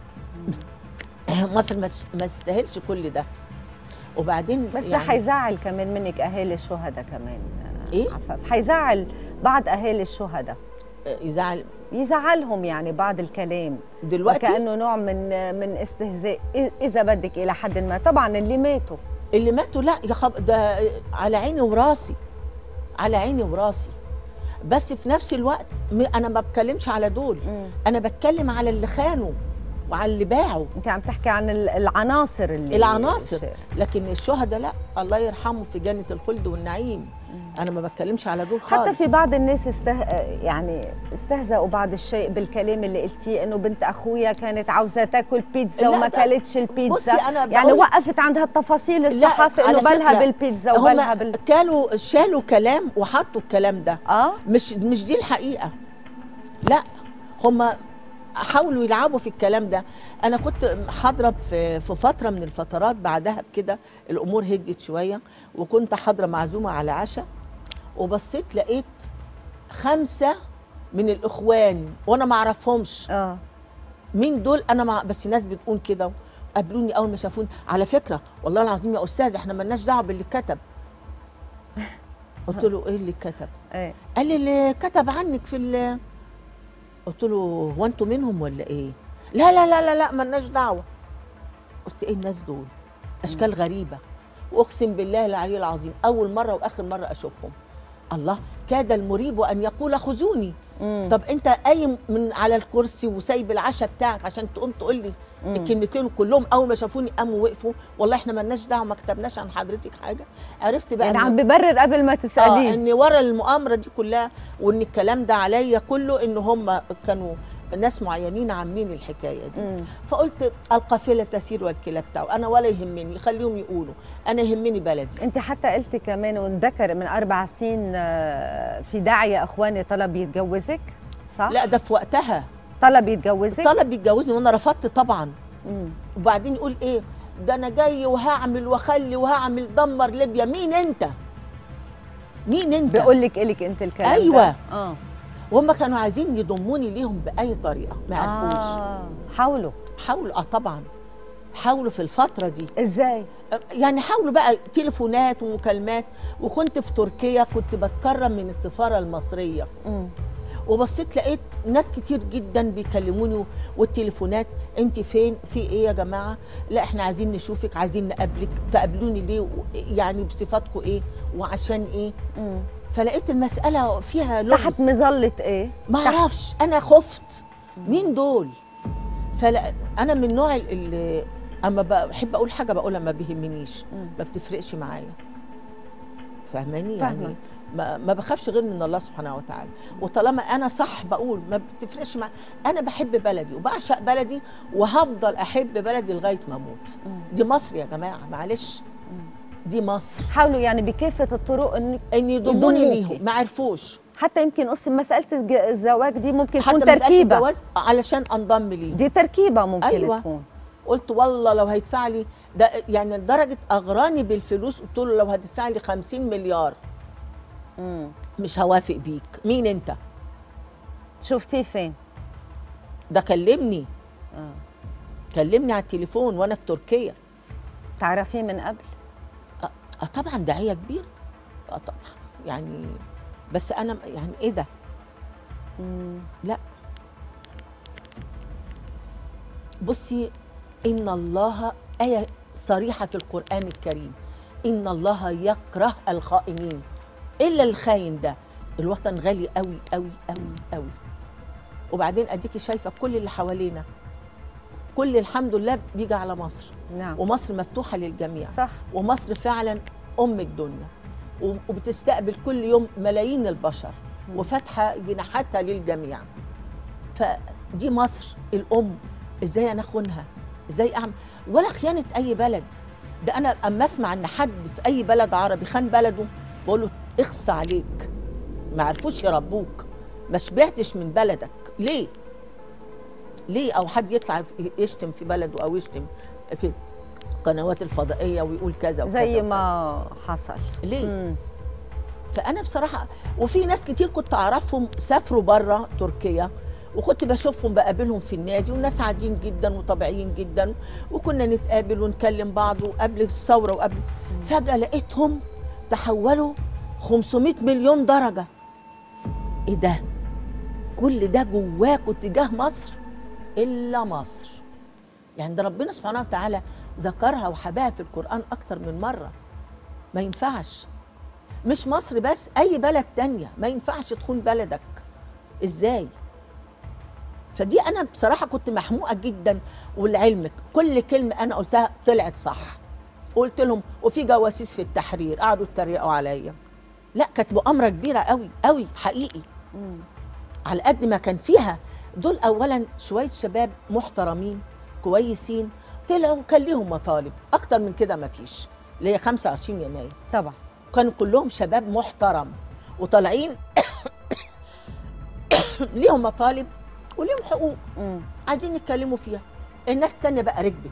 [SPEAKER 1] مصر ما تس- ما تستاهلش كل ده وبعدين
[SPEAKER 2] بس ده
[SPEAKER 1] يعني
[SPEAKER 2] حيزعل كمان منك اهالي الشهداء كمان آه،
[SPEAKER 1] إيه؟
[SPEAKER 2] عفاف حيزعل بعض اهالي الشهداء
[SPEAKER 1] يزعل
[SPEAKER 2] يزعلهم يعني بعض الكلام
[SPEAKER 1] دلوقتي
[SPEAKER 2] وكانه نوع من من استهزاء إ- اذا بدك الى حد ما طبعا اللي ماتوا
[SPEAKER 1] اللي ماتوا لا يا خب ده على عيني وراسي على عيني وراسي بس في نفس الوقت م- انا ما بتكلمش على دول
[SPEAKER 2] مم.
[SPEAKER 1] انا بتكلم على اللي خانوا وعلى اللي باعوا
[SPEAKER 2] انت عم تحكي عن ال- العناصر اللي
[SPEAKER 1] العناصر لكن الشهداء لا الله يرحمه في جنة الخلد والنعيم انا ما بتكلمش على دول خالص
[SPEAKER 2] حتى في بعض الناس استه... يعني استهزأوا بعض الشيء بالكلام اللي قلتيه انه بنت اخويا كانت عاوزه تاكل بيتزا
[SPEAKER 1] لا،
[SPEAKER 2] وما
[SPEAKER 1] ده-
[SPEAKER 2] كلتش البيتزا
[SPEAKER 1] بصي أنا
[SPEAKER 2] يعني
[SPEAKER 1] بقول-
[SPEAKER 2] وقفت عند هالتفاصيل
[SPEAKER 1] لا،
[SPEAKER 2] الصحافه
[SPEAKER 1] على
[SPEAKER 2] انه بالها
[SPEAKER 1] فكرة،
[SPEAKER 2] بالبيتزا وبالها
[SPEAKER 1] هما
[SPEAKER 2] بال
[SPEAKER 1] كانوا شالوا كلام وحطوا الكلام ده
[SPEAKER 2] اه
[SPEAKER 1] مش مش دي الحقيقه لا هم حاولوا يلعبوا في الكلام ده انا كنت حاضره في في فتره من الفترات بعدها بكده الامور هديت شويه وكنت حاضره معزومه على عشاء وبصيت لقيت خمسه من الاخوان وانا ما اعرفهمش
[SPEAKER 2] اه
[SPEAKER 1] مين دول انا مع بس ناس بتقول كده قابلوني اول ما شافوني على فكره والله العظيم يا استاذ احنا ملناش دعوه باللي كتب قلت له ايه اللي كتب
[SPEAKER 2] ايه
[SPEAKER 1] قال لي اللي كتب عنك في ال قلت له هو انتوا منهم ولا ايه لا لا لا لا لا ملناش دعوه قلت ايه الناس دول اشكال غريبه واقسم بالله العلي العظيم اول مره واخر مره اشوفهم الله كاد المريب ان يقول خذوني
[SPEAKER 2] مم.
[SPEAKER 1] طب انت قايم من على الكرسي وسايب العشاء بتاعك عشان تقوم تقول لي
[SPEAKER 2] مم.
[SPEAKER 1] الكلمتين كلهم اول ما شافوني قاموا وقفوا والله احنا ملناش دعوه ما كتبناش عن حضرتك حاجه عرفت بقى
[SPEAKER 2] يعني
[SPEAKER 1] إن-
[SPEAKER 2] عم ببرر قبل ما
[SPEAKER 1] اه
[SPEAKER 2] تساليه
[SPEAKER 1] ان ورا المؤامره دي كلها وان الكلام ده عليا كله ان هم كانوا ناس معينين عاملين الحكايه دي
[SPEAKER 2] مم.
[SPEAKER 1] فقلت القافله تسير والكلاب بتاعه انا ولا يهمني خليهم يقولوا انا يهمني بلدي
[SPEAKER 2] انت حتى قلتي كمان وانذكر من اربع سنين آه، في داعيه اخواني طلب يتجوزك صح؟
[SPEAKER 1] لا ده في وقتها
[SPEAKER 2] طلب يتجوزك
[SPEAKER 1] طلب يتجوزني وانا رفضت طبعا
[SPEAKER 2] مم.
[SPEAKER 1] وبعدين يقول ايه ده انا جاي وهعمل واخلي وهعمل دمر ليبيا مين انت مين انت
[SPEAKER 2] بيقول لك الك انت الكلام
[SPEAKER 1] أيوة.
[SPEAKER 2] ده. اه
[SPEAKER 1] وهم كانوا عايزين يضموني ليهم باي طريقه ما عرفوش
[SPEAKER 2] آه. حاولوا
[SPEAKER 1] حاولوا اه طبعا حاولوا في الفتره دي
[SPEAKER 2] ازاي؟
[SPEAKER 1] يعني حاولوا بقى تليفونات ومكالمات وكنت في تركيا كنت بتكرم من السفاره المصريه
[SPEAKER 2] مم.
[SPEAKER 1] وبصيت لقيت ناس كتير جدا بيكلموني والتليفونات انت فين في ايه يا جماعه لا احنا عايزين نشوفك عايزين نقابلك تقابلوني ليه و- يعني بصفاتكم ايه وعشان ايه
[SPEAKER 2] مم.
[SPEAKER 1] فلقيت المساله فيها
[SPEAKER 2] تحت
[SPEAKER 1] لغز
[SPEAKER 2] مظله ايه؟
[SPEAKER 1] ما اعرفش انا خفت مين دول فلا انا من النوع اللي اما بحب اقول حاجه بقولها ما بيهمنيش
[SPEAKER 2] مم.
[SPEAKER 1] ما بتفرقش معايا فاهماني
[SPEAKER 2] فاهمة.
[SPEAKER 1] يعني ما, ما بخافش غير من الله سبحانه وتعالى وطالما انا صح بقول ما بتفرقش مع انا بحب بلدي وبعشق بلدي وهفضل احب بلدي لغايه ما اموت
[SPEAKER 2] مم.
[SPEAKER 1] دي مصر يا جماعه معلش دي مصر
[SPEAKER 2] حاولوا يعني بكافه الطرق انك
[SPEAKER 1] ان يضموني
[SPEAKER 2] يضموكي.
[SPEAKER 1] ليهم ما عرفوش
[SPEAKER 2] حتى يمكن قصه مساله الج- الزواج دي ممكن
[SPEAKER 1] حتى
[SPEAKER 2] تكون
[SPEAKER 1] مسألة
[SPEAKER 2] تركيبه
[SPEAKER 1] الجواز علشان انضم ليهم
[SPEAKER 2] دي تركيبه ممكن
[SPEAKER 1] أيوة.
[SPEAKER 2] تكون
[SPEAKER 1] قلت والله لو هيدفع لي ده يعني لدرجه اغراني بالفلوس قلت له لو هتدفع لي 50 مليار
[SPEAKER 2] مم.
[SPEAKER 1] مش هوافق بيك مين انت
[SPEAKER 2] شفتيه فين؟
[SPEAKER 1] ده كلمني
[SPEAKER 2] آه.
[SPEAKER 1] كلمني على التليفون وانا في تركيا
[SPEAKER 2] تعرفيه من قبل؟
[SPEAKER 1] اه آه طبعا داعيه كبير اه طبعا يعني بس انا يعني ايه ده
[SPEAKER 2] مم.
[SPEAKER 1] لا بصي ان الله ايه صريحه في القران الكريم ان الله يكره الخائنين الا الخاين ده الوطن غالي قوي قوي قوي قوي وبعدين اديكي شايفه كل اللي حوالينا كل الحمد لله بيجي على مصر
[SPEAKER 2] نعم
[SPEAKER 1] ومصر مفتوحه للجميع
[SPEAKER 2] صح
[SPEAKER 1] ومصر فعلا ام الدنيا و- وبتستقبل كل يوم ملايين البشر
[SPEAKER 2] مم.
[SPEAKER 1] وفاتحه جناحاتها للجميع فدي مصر الام ازاي انا اخونها ازاي اعمل ولا خيانه اي بلد ده انا اما اسمع ان حد في اي بلد عربي خان بلده بقول له اخص عليك ما عرفوش يربوك ما شبعتش من بلدك ليه ليه او حد يطلع يشتم في بلده او يشتم في القنوات الفضائيه ويقول كذا وكذا
[SPEAKER 2] زي
[SPEAKER 1] وكذا.
[SPEAKER 2] ما حصل
[SPEAKER 1] ليه
[SPEAKER 2] مم.
[SPEAKER 1] فانا بصراحه وفي ناس كتير كنت اعرفهم سافروا بره تركيا وكنت بشوفهم بقابلهم في النادي والناس عاديين جدا وطبيعيين جدا وكنا نتقابل ونكلم بعض وقبل الثوره وقبل فجاه لقيتهم تحولوا 500 مليون درجه ايه ده كل ده جواكوا تجاه مصر الا مصر يعني ده ربنا سبحانه وتعالى ذكرها وحباها في القران اكتر من مره ما ينفعش مش مصر بس اي بلد تانية ما ينفعش تخون بلدك ازاي فدي انا بصراحه كنت محموقه جدا ولعلمك كل كلمه انا قلتها طلعت صح قلت لهم وفي جواسيس في التحرير قعدوا يتريقوا عليا لا كانت مؤامره كبيره قوي قوي حقيقي
[SPEAKER 2] مم.
[SPEAKER 1] على قد ما كان فيها دول اولا شويه شباب محترمين كويسين طلعوا كان ليهم مطالب اكتر من كده ما فيش اللي هي 25 يناير
[SPEAKER 2] طبعا
[SPEAKER 1] كانوا كلهم شباب محترم وطالعين ليهم مطالب وليهم حقوق
[SPEAKER 2] مم.
[SPEAKER 1] عايزين يتكلموا فيها الناس التانية بقى ركبت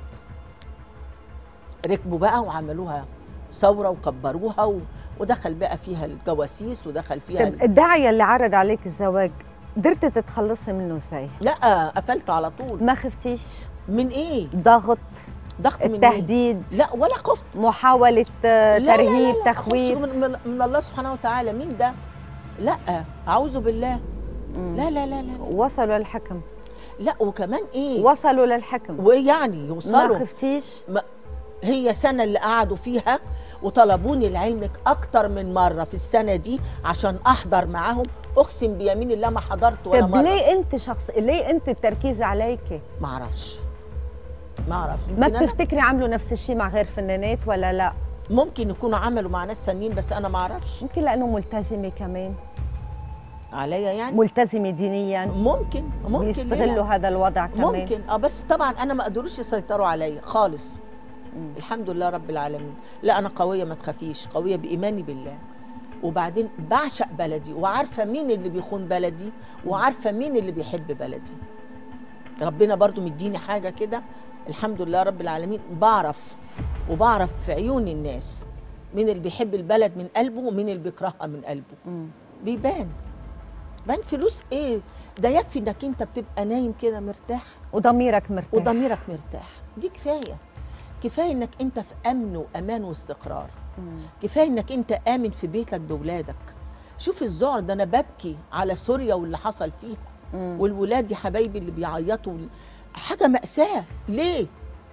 [SPEAKER 1] ركبوا بقى وعملوها ثورة وكبروها و... ودخل بقى فيها الجواسيس ودخل فيها
[SPEAKER 2] طب
[SPEAKER 1] ال...
[SPEAKER 2] الداعية اللي عرض عليك الزواج قدرتي تتخلصي منه ازاي؟
[SPEAKER 1] لا قفلت على طول
[SPEAKER 2] ما خفتيش؟
[SPEAKER 1] من ايه
[SPEAKER 2] ضغط
[SPEAKER 1] ضغط من
[SPEAKER 2] التهديد
[SPEAKER 1] إيه؟ لا ولا خفت
[SPEAKER 2] محاولة آه،
[SPEAKER 1] لا لا
[SPEAKER 2] ترهيب
[SPEAKER 1] لا لا
[SPEAKER 2] تخويف
[SPEAKER 1] خفت من, من, من الله سبحانه وتعالى مين ده لا اعوذ بالله
[SPEAKER 2] مم.
[SPEAKER 1] لا لا لا لا
[SPEAKER 2] وصلوا للحكم
[SPEAKER 1] لا وكمان ايه
[SPEAKER 2] وصلوا للحكم
[SPEAKER 1] ويعني
[SPEAKER 2] ما
[SPEAKER 1] يوصلوا
[SPEAKER 2] خفتيش
[SPEAKER 1] ما هي سنة اللي قعدوا فيها وطلبوني لعلمك أكتر من مرة في السنة دي عشان أحضر معاهم أقسم بيمين الله ما حضرت ولا
[SPEAKER 2] طب
[SPEAKER 1] مرة
[SPEAKER 2] ليه انت شخص ليه انت التركيز عليك
[SPEAKER 1] ما أعرفش ما أعرفش
[SPEAKER 2] ما
[SPEAKER 1] يمكن أنا
[SPEAKER 2] بتفتكري عملوا نفس الشيء مع غير فنانات ولا لا
[SPEAKER 1] ممكن يكونوا عملوا مع ناس ثانيين بس أنا ما أعرفش
[SPEAKER 2] يمكن لانه ملتزمه كمان
[SPEAKER 1] عليا يعني
[SPEAKER 2] ملتزمه دينيا
[SPEAKER 1] ممكن ممكن ليه لا؟
[SPEAKER 2] ويستغلوا هذا الوضع كمان
[SPEAKER 1] ممكن اه بس طبعا انا ما قدروش يسيطروا عليا خالص
[SPEAKER 2] مم.
[SPEAKER 1] الحمد لله رب العالمين لا انا قويه ما تخافيش قويه بايماني بالله وبعدين بعشق بلدي وعارفه مين اللي بيخون بلدي وعارفه مين اللي بيحب بلدي ربنا برضو مديني حاجه كده الحمد لله رب العالمين بعرف وبعرف في عيون الناس مين اللي بيحب البلد من قلبه ومين اللي بيكرهها من قلبه
[SPEAKER 2] مم.
[SPEAKER 1] بيبان بان فلوس ايه ده يكفي انك انت بتبقى نايم كده مرتاح
[SPEAKER 2] وضميرك مرتاح
[SPEAKER 1] وضميرك مرتاح دي كفايه كفايه انك انت في امن وامان واستقرار
[SPEAKER 2] مم.
[SPEAKER 1] كفايه انك انت امن في بيتك باولادك شوف الذعر ده انا ببكي على سوريا واللي حصل فيها
[SPEAKER 2] مم.
[SPEAKER 1] والولاد يا حبايبي اللي بيعيطوا وال- حاجه ماساه ليه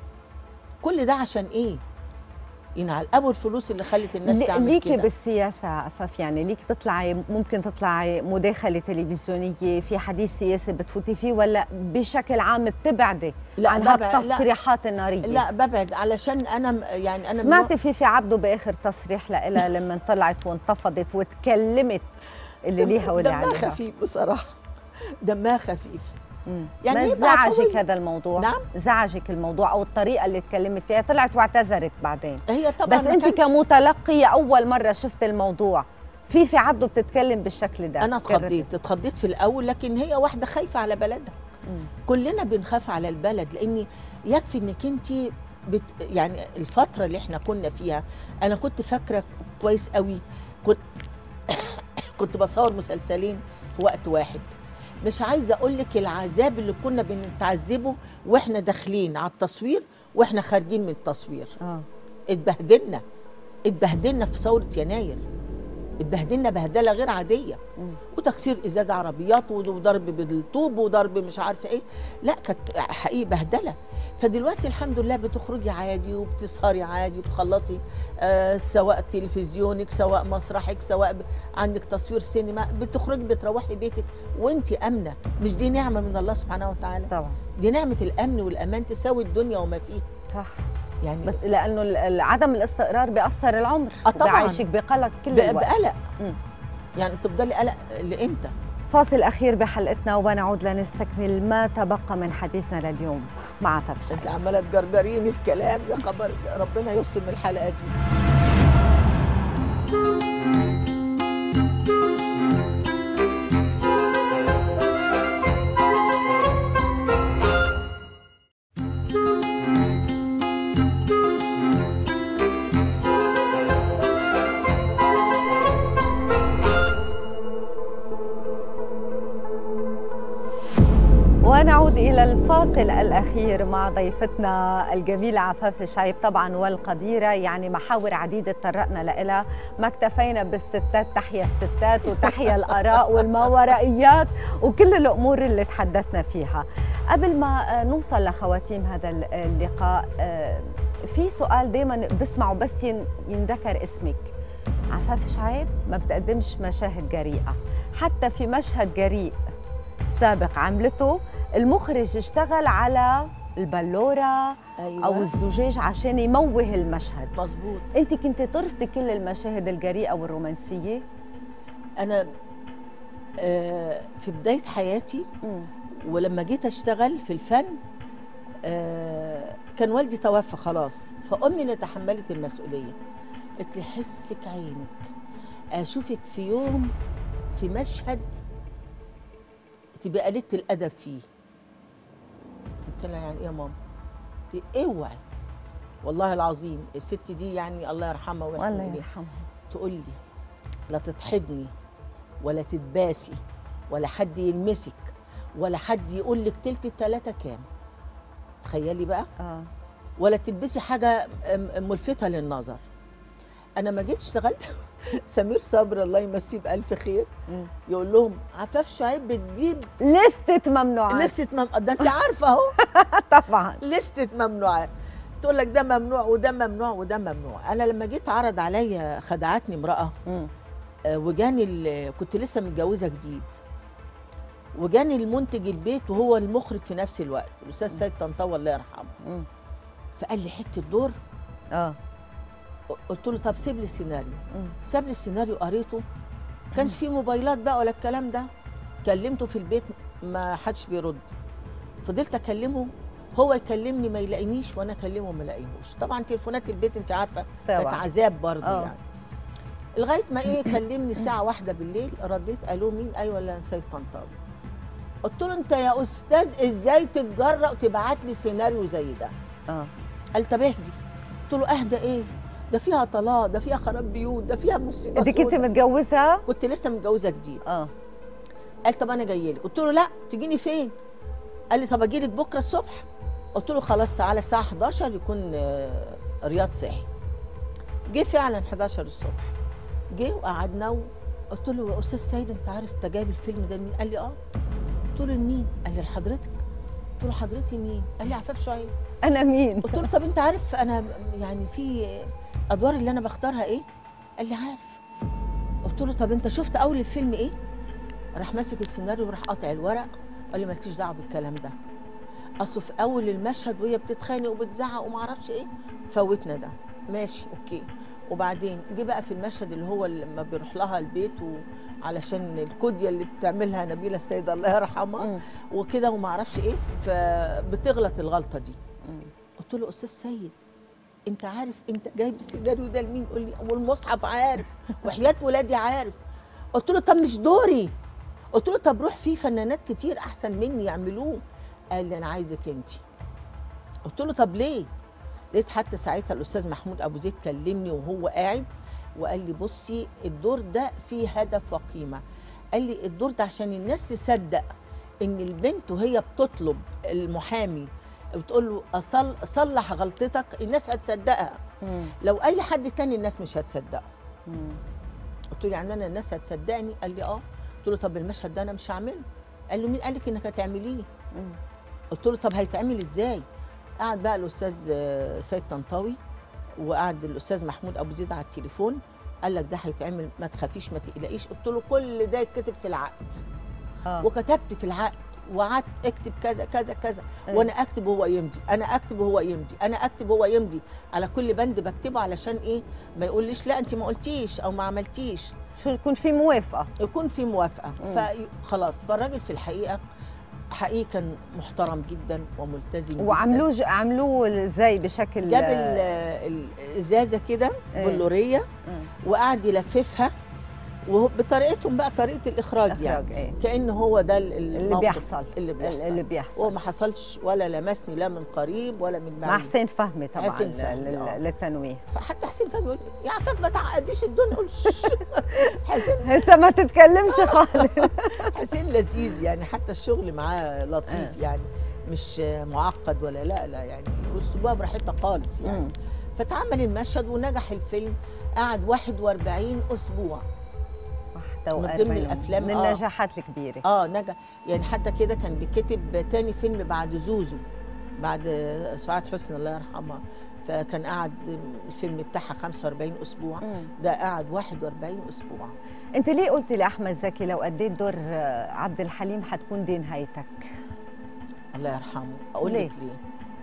[SPEAKER 1] كل ده عشان ايه ينعل ابو الفلوس اللي خلت الناس
[SPEAKER 2] لي-
[SPEAKER 1] تعمل
[SPEAKER 2] ليكي
[SPEAKER 1] كده
[SPEAKER 2] بالسياسة عفاف يعني ليك تطلعي ممكن تطلعي مداخلة تلفزيونية في حديث سياسي بتفوتي فيه ولا بشكل عام بتبعدي
[SPEAKER 1] لا
[SPEAKER 2] عن
[SPEAKER 1] ببعد- لا.
[SPEAKER 2] هالتصريحات النارية
[SPEAKER 1] لا ببعد علشان انا م- يعني انا من
[SPEAKER 2] سمعتي في في عبده باخر تصريح لها لما طلعت وانتفضت وتكلمت اللي ليها واللي
[SPEAKER 1] دمها
[SPEAKER 2] عليها
[SPEAKER 1] خفيف بصراحه دمها خفيف
[SPEAKER 2] مم.
[SPEAKER 1] يعني
[SPEAKER 2] ما
[SPEAKER 1] يبقى
[SPEAKER 2] زعجك
[SPEAKER 1] عفوية.
[SPEAKER 2] هذا الموضوع
[SPEAKER 1] نعم.
[SPEAKER 2] زعجك الموضوع او الطريقه اللي اتكلمت فيها طلعت واعتذرت بعدين
[SPEAKER 1] هي طبعا
[SPEAKER 2] بس
[SPEAKER 1] ما
[SPEAKER 2] انت
[SPEAKER 1] كانش-
[SPEAKER 2] كمتلقيه اول مره شفت الموضوع في في عبده بتتكلم بالشكل ده
[SPEAKER 1] انا
[SPEAKER 2] كررت.
[SPEAKER 1] اتخضيت اتخضيت في الاول لكن هي واحده خايفه على بلدها
[SPEAKER 2] مم.
[SPEAKER 1] كلنا بنخاف على البلد لان يكفي انك انت بت يعني الفتره اللي احنا كنا فيها انا كنت فاكره كويس قوي كنت كنت بصور مسلسلين في وقت واحد مش عايزه اقول لك العذاب اللي كنا بنتعذبه واحنا داخلين على التصوير واحنا خارجين من التصوير
[SPEAKER 2] اه
[SPEAKER 1] اتبهدلنا اتبهدلنا في ثوره يناير اتبهدلنا بهدله غير عاديه
[SPEAKER 2] مم.
[SPEAKER 1] وتكسير ازاز عربيات وضرب بالطوب وضرب مش عارفه ايه لا كانت حقيقي بهدله فدلوقتي الحمد لله بتخرجي عادي وبتسهري عادي وبتخلصي آه سواء تلفزيونك سواء مسرحك سواء ب... عندك تصوير سينما بتخرجي بتروحي بيتك وانت امنه مش دي نعمه من الله سبحانه وتعالى
[SPEAKER 2] طبعا
[SPEAKER 1] دي نعمه الامن والامان تساوي الدنيا وما فيها
[SPEAKER 2] صح
[SPEAKER 1] يعني
[SPEAKER 2] بس لانه ال- ال- عدم الاستقرار بيأثر العمر
[SPEAKER 1] آه طبعاً.
[SPEAKER 2] بيعيشك بقلق كل
[SPEAKER 1] ب-
[SPEAKER 2] الوقت
[SPEAKER 1] بقلق
[SPEAKER 2] مم.
[SPEAKER 1] يعني تفضلي قلق لامتى
[SPEAKER 2] فاصل أخير بحلقتنا ونعود لنستكمل ما تبقى من حديثنا لليوم مع ففشة
[SPEAKER 1] انت عماله تجرجريني في كلام يا خبر ربنا يستر من الحلقه دي
[SPEAKER 2] ونعود إلى الفاصل الأخير مع ضيفتنا الجميلة عفاف شعيب طبعا والقديرة يعني محاور عديدة تطرقنا لها ما اكتفينا بالستات تحيا الستات وتحيا الآراء والماورائيات وكل الأمور اللي تحدثنا فيها قبل ما آه، نوصل لخواتيم هذا اللقاء آه، في سؤال دايما بسمعه بس ين- ينذكر اسمك عفاف شعيب ما بتقدمش مشاهد جريئة حتى في مشهد جريء سابق عملته المخرج اشتغل على البلورة
[SPEAKER 1] ايوه
[SPEAKER 2] أو الزجاج عشان يموه المشهد
[SPEAKER 1] مظبوط
[SPEAKER 2] أنت كنت ترفضي كل المشاهد الجريئة والرومانسية
[SPEAKER 1] انا آه، في بدايه حياتي ولما جيت اشتغل في الفن آه، كان والدي توفى خلاص فامي اللي تحملت المسؤوليه قالت لي حسك عينك اشوفك في يوم في مشهد تبقى قليله الادب فيه قلت لها يعني ايه يا ماما قلت لي اوعي والله العظيم الست دي يعني الله يرحمها ويحسن
[SPEAKER 2] والله
[SPEAKER 1] اليها
[SPEAKER 2] يرحمها
[SPEAKER 1] تقول لي لا تتحضني ولا تتباسي ولا حد يلمسك ولا حد يقول لك تلت التلاتة كام تخيلي بقى
[SPEAKER 2] آه.
[SPEAKER 1] ولا تلبسي حاجة م- ملفتة للنظر أنا ما جيت اشتغلت سمير صبر الله يمسيه بألف خير
[SPEAKER 2] مم.
[SPEAKER 1] يقول لهم عفاف شعيب بتجيب
[SPEAKER 2] لستة ممنوعات
[SPEAKER 1] لستة مم... ده أنت عارفة أهو
[SPEAKER 2] طبعا
[SPEAKER 1] لستة ممنوعات تقول لك ده ممنوع وده ممنوع وده ممنوع أنا لما جيت عرض عليا خدعتني امرأة
[SPEAKER 2] مم.
[SPEAKER 1] آه، وجاني ال- كنت لسه متجوزه جديد وجاني المنتج البيت وهو المخرج في نفس الوقت الاستاذ سيد طنطاوي الله يرحمه
[SPEAKER 2] مم.
[SPEAKER 1] فقال لي حته دور
[SPEAKER 2] اه
[SPEAKER 1] قلت له طب سيب لي السيناريو
[SPEAKER 2] مم.
[SPEAKER 1] ساب لي السيناريو قريته كانش فيه موبايلات بقى ولا الكلام ده كلمته في البيت ما حدش بيرد فضلت اكلمه هو يكلمني ما يلاقينيش وانا اكلمه ما الاقيهوش طبعا تليفونات البيت انت عارفه كانت
[SPEAKER 2] طبعا
[SPEAKER 1] عذاب برضه
[SPEAKER 2] آه.
[SPEAKER 1] يعني لغايه ما ايه كلمني الساعه واحدة بالليل رديت الو مين ايوه لا أنا سيد طنطاوي قلت له انت يا استاذ ازاي تتجرأ وتبعت لي سيناريو زي ده
[SPEAKER 2] اه
[SPEAKER 1] قال طب اهدي قلت له اهدى ايه ده فيها طلاق ده فيها خراب بيوت ده فيها مصيبه
[SPEAKER 2] انت كنت
[SPEAKER 1] سودة.
[SPEAKER 2] متجوزة
[SPEAKER 1] كنت لسه متجوزه جديد
[SPEAKER 2] اه
[SPEAKER 1] قال طب انا جاي لك قلت له لا تجيني فين قال لي طب اجي لك بكره الصبح قلت له خلاص تعالى الساعه 11 يكون آه، رياض صحي جه فعلا 11 الصبح جه وقعدنا وقلت له يا استاذ سيد انت عارف انت جايب الفيلم ده لمين قال لي اه قلت له لمين قال لي لحضرتك قلت له حضرتي مين قال لي عفاف شعيب
[SPEAKER 2] انا مين
[SPEAKER 1] قلت له طب انت عارف انا يعني في ادوار اللي انا بختارها ايه قال لي عارف قلت له طب انت شفت اول الفيلم ايه راح ماسك السيناريو وراح قاطع الورق قال لي مالكيش دعوه بالكلام ده اصله في اول المشهد وهي بتتخانق وبتزعق وما اعرفش ايه فوتنا ده ماشي اوكي وبعدين جه بقى في المشهد اللي هو لما بيروح لها البيت وعلشان الكوديا اللي بتعملها نبيله السيده الله يرحمها
[SPEAKER 2] مم.
[SPEAKER 1] وكده وما اعرفش ايه فبتغلط الغلطه دي
[SPEAKER 2] مم.
[SPEAKER 1] قلت له استاذ سيد انت عارف انت جايب السيناريو ده لمين قول لي والمصحف عارف وحياه ولادي عارف قلت له طب مش دوري قلت له طب روح في فنانات كتير احسن مني يعملوه قال لي انا عايزك انت قلت له طب ليه لقيت حتى ساعتها الاستاذ محمود ابو زيد كلمني وهو قاعد وقال لي بصي الدور ده فيه هدف وقيمه قال لي الدور ده عشان الناس تصدق ان البنت وهي بتطلب المحامي بتقول له أصل صلح غلطتك الناس هتصدقها
[SPEAKER 2] مم.
[SPEAKER 1] لو اي حد تاني الناس مش هتصدقه
[SPEAKER 2] مم.
[SPEAKER 1] قلت له يعني انا الناس هتصدقني قال لي اه قلت له طب المشهد ده انا مش هعمله قال له مين قال لك انك هتعمليه
[SPEAKER 2] مم.
[SPEAKER 1] قلت له طب هيتعمل ازاي قعد بقى الاستاذ آه، سيد طنطاوي وقعد الاستاذ محمود ابو زيد على التليفون قال لك ده هيتعمل ما تخافيش ما تقلقيش قلت له كل ده يتكتب في العقد
[SPEAKER 2] اه
[SPEAKER 1] وكتبت في العقد وقعدت اكتب كذا كذا كذا
[SPEAKER 2] أيوة.
[SPEAKER 1] وانا اكتب وهو يمضي انا اكتب وهو يمضي انا اكتب وهو يمضي على كل بند بكتبه علشان ايه ما يقوليش لا انت ما قلتيش او ما عملتيش
[SPEAKER 2] شو يكون في موافقه
[SPEAKER 1] يكون في موافقه
[SPEAKER 2] مم.
[SPEAKER 1] فخلاص فالراجل في الحقيقه حقيقي كان محترم جدا وملتزم جداً.
[SPEAKER 2] وعملوه ج- عملوه ازاي بشكل
[SPEAKER 1] جاب ال- الازازه كده
[SPEAKER 2] إيه.
[SPEAKER 1] بلوريه
[SPEAKER 2] مم.
[SPEAKER 1] وقعد يلففها وهو بطريقتهم بقى طريقه الاخراج يعني
[SPEAKER 2] اخراج ايه
[SPEAKER 1] كان هو ده ال-
[SPEAKER 2] اللي
[SPEAKER 1] الموقف
[SPEAKER 2] بيحصل
[SPEAKER 1] اللي بيحصل
[SPEAKER 2] اللي
[SPEAKER 1] هو
[SPEAKER 2] بيحصل
[SPEAKER 1] ما حصلش ولا لمسني لا من قريب ولا من
[SPEAKER 2] مع
[SPEAKER 1] بعيد
[SPEAKER 2] حسين فهمي طبعا
[SPEAKER 1] حسين فهمي،
[SPEAKER 2] لل-
[SPEAKER 1] آه.
[SPEAKER 2] للتنويه
[SPEAKER 1] فحتى حسين فهمي يقول لي، يا عفاف ما تعقديش الدنيا قول شش. حسين
[SPEAKER 2] انت ما تتكلمش خالص
[SPEAKER 1] حسين لذيذ يعني حتى الشغل معاه لطيف يعني مش معقد ولا لا لا يعني والسبوع براحتها خالص يعني
[SPEAKER 2] مم.
[SPEAKER 1] فتعمل المشهد ونجح الفيلم قعد 41 اسبوع
[SPEAKER 2] 41
[SPEAKER 1] ضمن الأفلام،
[SPEAKER 2] من
[SPEAKER 1] آه.
[SPEAKER 2] النجاحات الكبيره
[SPEAKER 1] اه نجح يعني حتى كده كان بيكتب تاني فيلم بعد زوزو بعد سعاد حسني الله يرحمها فكان قعد الفيلم بتاعها 45 اسبوع
[SPEAKER 2] مم.
[SPEAKER 1] ده قعد 41 اسبوع
[SPEAKER 2] انت ليه قلتي لاحمد زكي لو اديت دور آه، عبد الحليم حتكون دي نهايتك
[SPEAKER 1] الله يرحمه اقول
[SPEAKER 2] ليه؟
[SPEAKER 1] لك ليه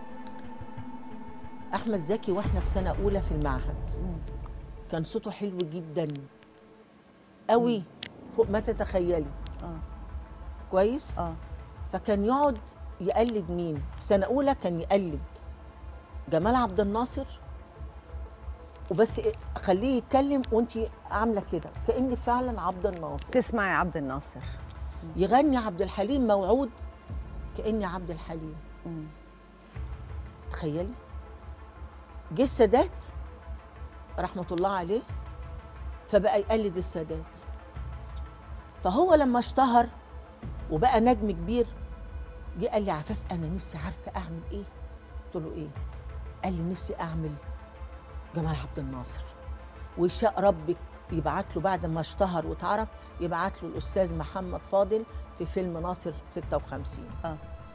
[SPEAKER 1] احمد زكي واحنا في سنه اولى في المعهد كان صوته حلو جدا قوي فوق ما تتخيلي
[SPEAKER 2] اه
[SPEAKER 1] كويس
[SPEAKER 2] اه
[SPEAKER 1] فكان يقعد يقلد مين في سنه اولى كان يقلد جمال عبد الناصر وبس إيه، خليه يتكلم وانت عامله كده كاني فعلا عبد الناصر
[SPEAKER 2] تسمعي عبد الناصر
[SPEAKER 1] يغني عبد الحليم موعود كاني عبد الحليم
[SPEAKER 2] مم.
[SPEAKER 1] تخيلي جه السادات رحمه الله عليه فبقى يقلد السادات فهو لما اشتهر وبقى نجم كبير جه قال لي عفاف انا نفسي عارفه اعمل ايه قلت له ايه قال لي نفسي اعمل جمال عبد الناصر ويشاء ربك يبعت له بعد ما اشتهر واتعرف يبعت له الاستاذ محمد فاضل في فيلم ناصر 56
[SPEAKER 2] اه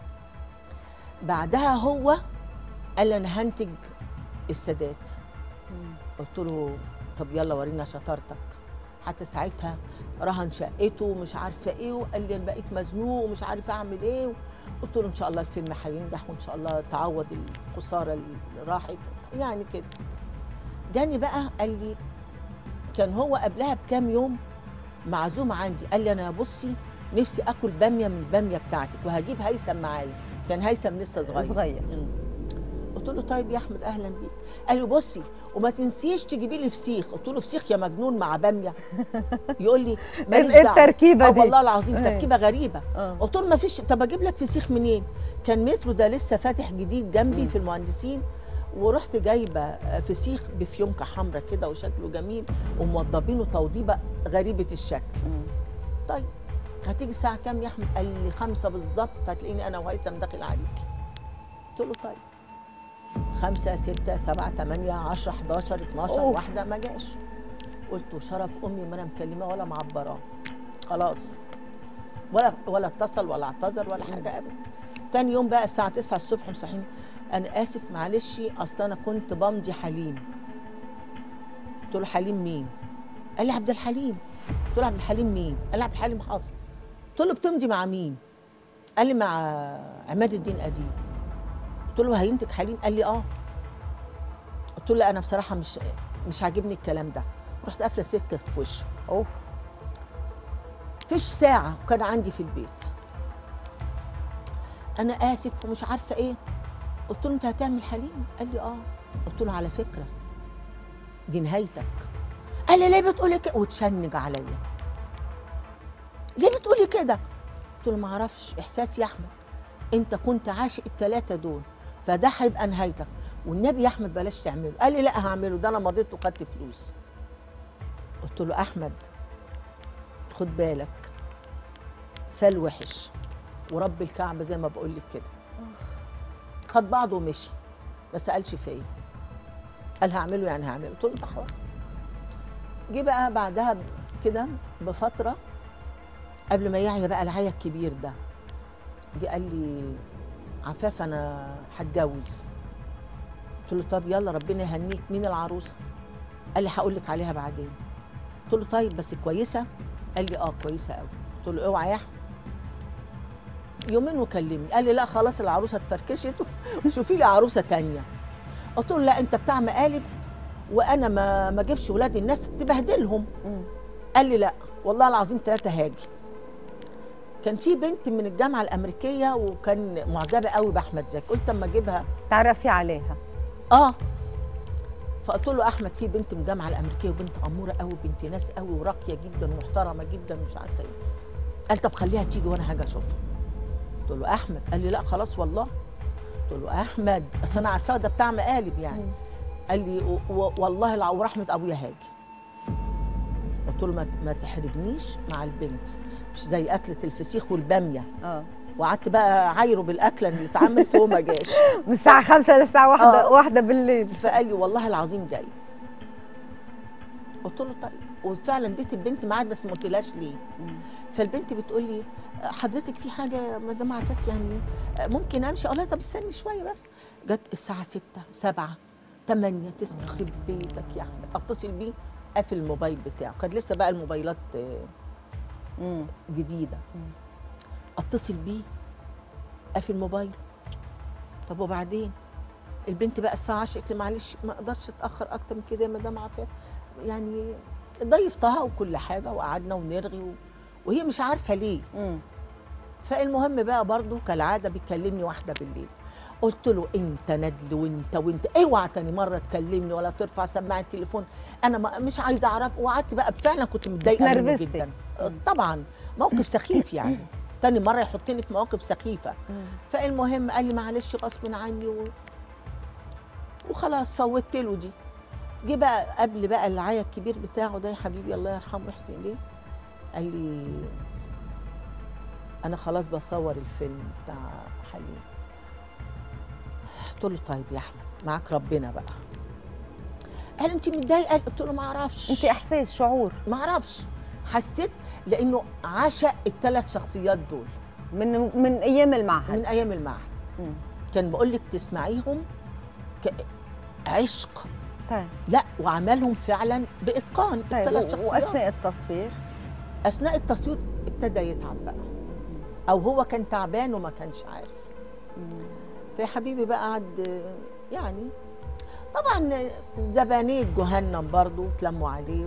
[SPEAKER 1] بعدها هو قال لي انا هنتج السادات
[SPEAKER 2] مم.
[SPEAKER 1] قلت له طب يلا ورينا شطارتك حتى ساعتها رهن شقته ومش عارفه ايه وقال لي انا بقيت مزنوق ومش عارفه اعمل ايه قلت له ان شاء الله الفيلم هينجح وان شاء الله تعوض الخساره اللي راحت يعني كده جاني بقى قال لي كان هو قبلها بكام يوم معزوم عندي قال لي انا بصي نفسي اكل باميه من الباميه بتاعتك وهجيب هيثم معايا كان هيثم لسه صغير
[SPEAKER 2] صغير.
[SPEAKER 1] مم. قلت له طيب يا احمد اهلا بيك قال لي بصي وما تنسيش تجيبي لي فسيخ قلت له فسيخ يا مجنون مع باميه يقول لي ماليش
[SPEAKER 2] إيه
[SPEAKER 1] دعوة.
[SPEAKER 2] التركيبة
[SPEAKER 1] آه
[SPEAKER 2] دي؟
[SPEAKER 1] والله العظيم
[SPEAKER 2] إيه.
[SPEAKER 1] تركيبه غريبه
[SPEAKER 2] آه.
[SPEAKER 1] قلت له ما فيش طب اجيب لك فسيخ منين كان مترو ده لسه فاتح جديد جنبي
[SPEAKER 2] مم.
[SPEAKER 1] في المهندسين ورحت جايبه فسيخ بفيونكه حمراء كده وشكله جميل وموضبينه توضيبه غريبه الشكل
[SPEAKER 2] مم.
[SPEAKER 1] طيب هتيجي الساعة كام يا أحمد؟ قال لي خمسة بالظبط هتلاقيني أنا وهيثم داخل عليك. قلت له طيب. خمسة ستة سبعة ثمانية عشرة 11 12
[SPEAKER 2] أوف.
[SPEAKER 1] واحدة ما جاش. قلت شرف أمي ما أنا مكلمة ولا معبراه. خلاص. ولا ولا اتصل ولا اعتذر ولا حاجة أبدا. تاني يوم بقى الساعة 9 الصبح مصحيني أنا آسف معلش أصل أنا كنت بمضي حليم. قلت له حليم مين؟ قال لي عبد الحليم. قلت له عبد الحليم مين؟ قال لي عبد الحليم حافظ. قلت له بتمضي مع مين؟ قال لي مع عماد الدين اديب. قلت له هينتج حليم؟ قال لي اه. قلت له لا انا بصراحه مش مش عاجبني الكلام ده. رحت قافله سكه في وشه.
[SPEAKER 2] اوه
[SPEAKER 1] فيش ساعه وكان عندي في البيت. انا اسف ومش عارفه ايه. قلت له انت هتعمل حليم؟ قال لي اه. قلت له على فكره دي نهايتك. قال لي ليه بتقولي كده؟ وتشنج عليا. ليه بتقولي كده؟ قلت له ما اعرفش احساسي يا احمد انت كنت عاشق الثلاثه دول فده هيبقى نهايتك والنبي يا احمد بلاش تعمله قال لي لا هعمله ده انا مضيت وخدت فلوس قلت له احمد خد بالك فال وحش ورب الكعبه زي ما بقول لك كده خد بعضه ومشي ما سالش فيا قال هعمله يعني هعمله قلت له انت حر جه بقى بعدها كده بفتره قبل ما يعيا بقى العيا الكبير ده جه قال لي عفاف انا هتجوز قلت له طب يلا ربنا يهنيك مين العروسه قال لي هقول لك عليها بعدين قلت له طيب بس كويسه قال لي اه كويسه قوي قلت له اوعى يا احمد يومين وكلمني قال لي لا خلاص العروسه اتفركشت وشوفي لي عروسه تانية قلت له لا انت بتاع مقالب وانا ما ما اجيبش ولاد الناس تبهدلهم
[SPEAKER 2] مم.
[SPEAKER 1] قال لي لا والله العظيم ثلاثة هاجي كان في بنت من الجامعة الأمريكية وكان معجبة قوي بأحمد زكي قلت أما أجيبها
[SPEAKER 2] تعرفي عليها
[SPEAKER 1] آه فقلت له أحمد في بنت من الجامعة الأمريكية وبنت أمورة قوي بنت ناس قوي وراقية جدا ومحترمة جدا ومش عارفة إيه قال طب خليها تيجي وأنا هاجي أشوفها قلت له أحمد قال لي لا خلاص والله قلت له أحمد أصل أنا عارفاه ده بتاع مقالب يعني
[SPEAKER 2] مم.
[SPEAKER 1] قال لي و- و- والله الع- ورحمه ابويا هاجي قلت له ما, ما تحرجنيش مع البنت مش زي اكله الفسيخ والباميه
[SPEAKER 2] اه
[SPEAKER 1] وقعدت بقى عايره بالاكله اللي اتعملت وما جاش
[SPEAKER 2] من الساعه 5 للساعه 1
[SPEAKER 1] آه.
[SPEAKER 2] 1 بالليل
[SPEAKER 1] فقال لي والله العظيم جاي قلت له طيب وفعلا اديت البنت ميعاد بس ما قلتلهاش ليه
[SPEAKER 2] مم.
[SPEAKER 1] فالبنت بتقول لي حضرتك في حاجه يا مدام عفاف يعني ممكن امشي اقول لها طب استني شويه بس جت الساعه 6 7 8 9 يخرب بيتك يا احمد اتصل بيه قافل الموبايل بتاعه كان لسه بقى الموبايلات آه،
[SPEAKER 2] مم.
[SPEAKER 1] جديده
[SPEAKER 2] مم.
[SPEAKER 1] اتصل بيه قافل الموبايل طب وبعدين البنت بقى الساعه 10 قلت لها معلش ما اقدرش اتاخر اكتر من كده يا مدام عفاف يعني ضيفتها وكل حاجه وقعدنا ونرغي و... وهي مش عارفه ليه
[SPEAKER 2] مم.
[SPEAKER 1] فالمهم بقى برضو كالعاده بيكلمني واحده بالليل قلت له انت ندل وانت وانت اوعى تاني مره تكلمني ولا ترفع سماعه التليفون انا ما مش عايزه اعرف وقعدت بقى فعلا كنت متضايقه منه
[SPEAKER 2] اتنرفزتي.
[SPEAKER 1] جدا طبعا موقف سخيف يعني تاني مره يحطني في مواقف سخيفه
[SPEAKER 2] مم.
[SPEAKER 1] فالمهم قال لي معلش غصب عني و... وخلاص فوتت له دي جه بقى قبل بقى العيا الكبير بتاعه ده يا حبيبي الله يرحمه ويحسن اليه قال لي انا خلاص بصور الفيلم بتاع حليم قلت له طيب يا احمد معاك ربنا بقى قال انت متضايقه قلت له ما اعرفش
[SPEAKER 2] انت احساس شعور
[SPEAKER 1] ما اعرفش حسيت لانه عشق الثلاث شخصيات دول
[SPEAKER 2] من من ايام المعهد
[SPEAKER 1] من ايام المعهد
[SPEAKER 2] مم.
[SPEAKER 1] كان بقول لك تسمعيهم ك- عشق
[SPEAKER 2] طيب
[SPEAKER 1] لا وعملهم فعلا باتقان
[SPEAKER 2] طيب
[SPEAKER 1] الثلاث
[SPEAKER 2] و-
[SPEAKER 1] شخصيات
[SPEAKER 2] واثناء التصوير
[SPEAKER 1] اثناء التصوير ابتدى يتعب بقى او هو كان تعبان وما كانش عارف
[SPEAKER 2] مم.
[SPEAKER 1] فيا حبيبي بقى قعد يعني طبعا زبانية جهنم برضو اتلموا عليه و...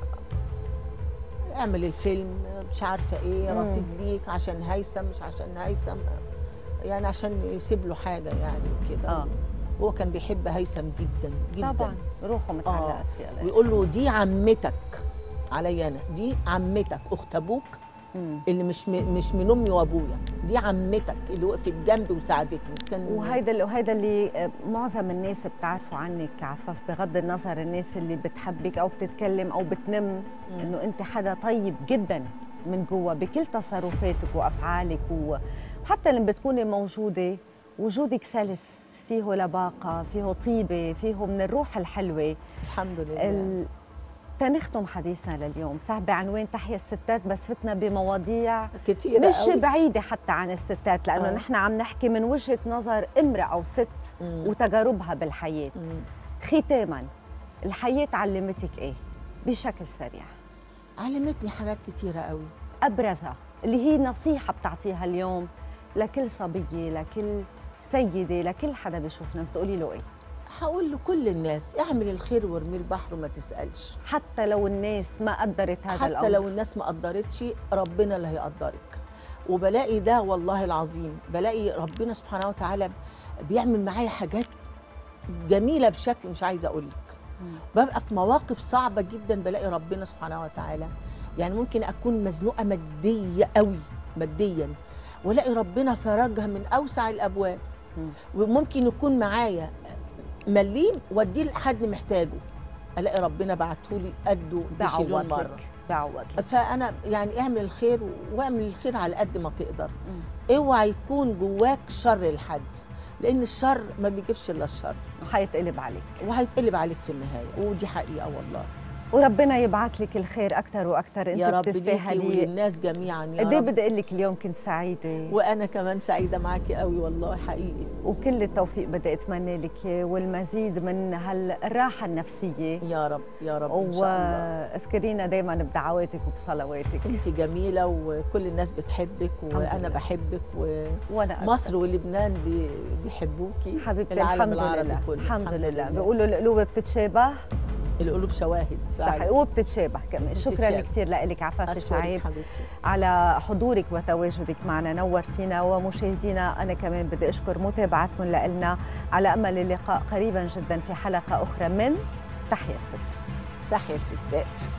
[SPEAKER 1] اعمل الفيلم مش عارفه ايه
[SPEAKER 2] مم.
[SPEAKER 1] رصيد ليك عشان هيثم مش عشان هيثم يعني عشان يسيب له حاجه يعني كده
[SPEAKER 2] اه
[SPEAKER 1] هو كان بيحب هيثم جدا جدا
[SPEAKER 2] طبعا روحه متعلقه
[SPEAKER 1] آه.
[SPEAKER 2] فيه الله
[SPEAKER 1] ويقول له دي عمتك عليا انا دي عمتك اخت ابوك
[SPEAKER 2] مم.
[SPEAKER 1] اللي مش م... مش من امي وابويا دي عمتك اللي وقفت جنبي وساعدتني كان
[SPEAKER 2] وهيدا اللي وهيدا اللي آه، معظم الناس بتعرفوا عنك عفاف بغض النظر الناس اللي بتحبك او بتتكلم او بتنم انه انت حدا طيب جدا من جوا بكل تصرفاتك وافعالك و- وحتى لما بتكوني موجوده وجودك سلس فيه لباقه فيه طيبه فيه من الروح الحلوه
[SPEAKER 1] الحمد لله
[SPEAKER 2] ال... تنختم حديثنا لليوم صح بعنوان تحيا الستات بس فتنا بمواضيع
[SPEAKER 1] كتير
[SPEAKER 2] مش
[SPEAKER 1] قوي.
[SPEAKER 2] بعيدة حتى عن الستات لأنه
[SPEAKER 1] آه.
[SPEAKER 2] نحن عم نحكي من وجهة نظر امرأة أو ست
[SPEAKER 1] مم.
[SPEAKER 2] وتجاربها بالحياة
[SPEAKER 1] مم.
[SPEAKER 2] ختاما الحياة علمتك إيه بشكل سريع
[SPEAKER 1] علمتني حاجات كتيرة قوي
[SPEAKER 2] أبرزها اللي هي نصيحة بتعطيها اليوم لكل صبية لكل سيدة لكل حدا بيشوفنا بتقولي له إيه
[SPEAKER 1] هقول لكل الناس اعمل الخير وارمي البحر وما تسألش
[SPEAKER 2] حتى لو الناس ما قدرت هذا
[SPEAKER 1] حتى
[SPEAKER 2] الأمر
[SPEAKER 1] لو الناس ما قدرتش ربنا اللي هيقدرك وبلاقي ده والله العظيم بلاقي ربنا سبحانه وتعالى بيعمل معايا حاجات جميلة بشكل مش عايزة أقول لك
[SPEAKER 2] مم.
[SPEAKER 1] ببقى في مواقف صعبة جدا بلاقي ربنا سبحانه وتعالى يعني ممكن أكون مزنوقة مادية قوي ماديا والاقي ربنا فرجها من أوسع الأبواب
[SPEAKER 2] مم.
[SPEAKER 1] وممكن يكون معايا مليم واديه لحد محتاجه الاقي ربنا بعتهولي قده بشيلون
[SPEAKER 2] بعوض
[SPEAKER 1] مره
[SPEAKER 2] لك بعوض لك
[SPEAKER 1] فانا يعني اعمل الخير واعمل الخير على قد ما تقدر
[SPEAKER 2] مم.
[SPEAKER 1] اوعى يكون جواك شر لحد لان الشر ما بيجيبش الا الشر
[SPEAKER 2] وحيتقلب عليك
[SPEAKER 1] وهيتقلب عليك في النهايه ودي حقيقه والله
[SPEAKER 2] وربنا يبعث لك الخير اكثر واكثر انت
[SPEAKER 1] يا رب ليكي
[SPEAKER 2] بتستاهلي
[SPEAKER 1] وللناس جميعا يا
[SPEAKER 2] قد ايه
[SPEAKER 1] رب
[SPEAKER 2] بدي اقول لك اليوم كنت سعيده
[SPEAKER 1] وانا كمان سعيده معاكي قوي والله حقيقي
[SPEAKER 2] وكل التوفيق بدي اتمنى لك إياه والمزيد من هالراحه النفسيه
[SPEAKER 1] يا رب يا رب ان شاء الله
[SPEAKER 2] واذكرينا دائما بدعواتك وبصلواتك
[SPEAKER 1] انت جميله وكل الناس بتحبك وانا
[SPEAKER 2] لله.
[SPEAKER 1] بحبك
[SPEAKER 2] وانا أكثر.
[SPEAKER 1] ومصر ولبنان بي- بيحبوكي
[SPEAKER 2] حبيبتي
[SPEAKER 1] العالم
[SPEAKER 2] الحمد
[SPEAKER 1] العربي
[SPEAKER 2] لله
[SPEAKER 1] كله
[SPEAKER 2] الحمد لله بيقولوا القلوب بتتشابه
[SPEAKER 1] القلوب شواهد
[SPEAKER 2] صحيح وبتتشابه كمان شكرا
[SPEAKER 1] بتتشابه.
[SPEAKER 2] كثير لك عفاف
[SPEAKER 1] أشكرك
[SPEAKER 2] شعيب
[SPEAKER 1] حبيبتي
[SPEAKER 2] على حضورك وتواجدك معنا نورتينا ومشاهدينا أنا كمان بدي أشكر متابعتكم لنا على أمل اللقاء قريبا جدا في حلقة أخرى من تحيا الست
[SPEAKER 1] تحيا الستات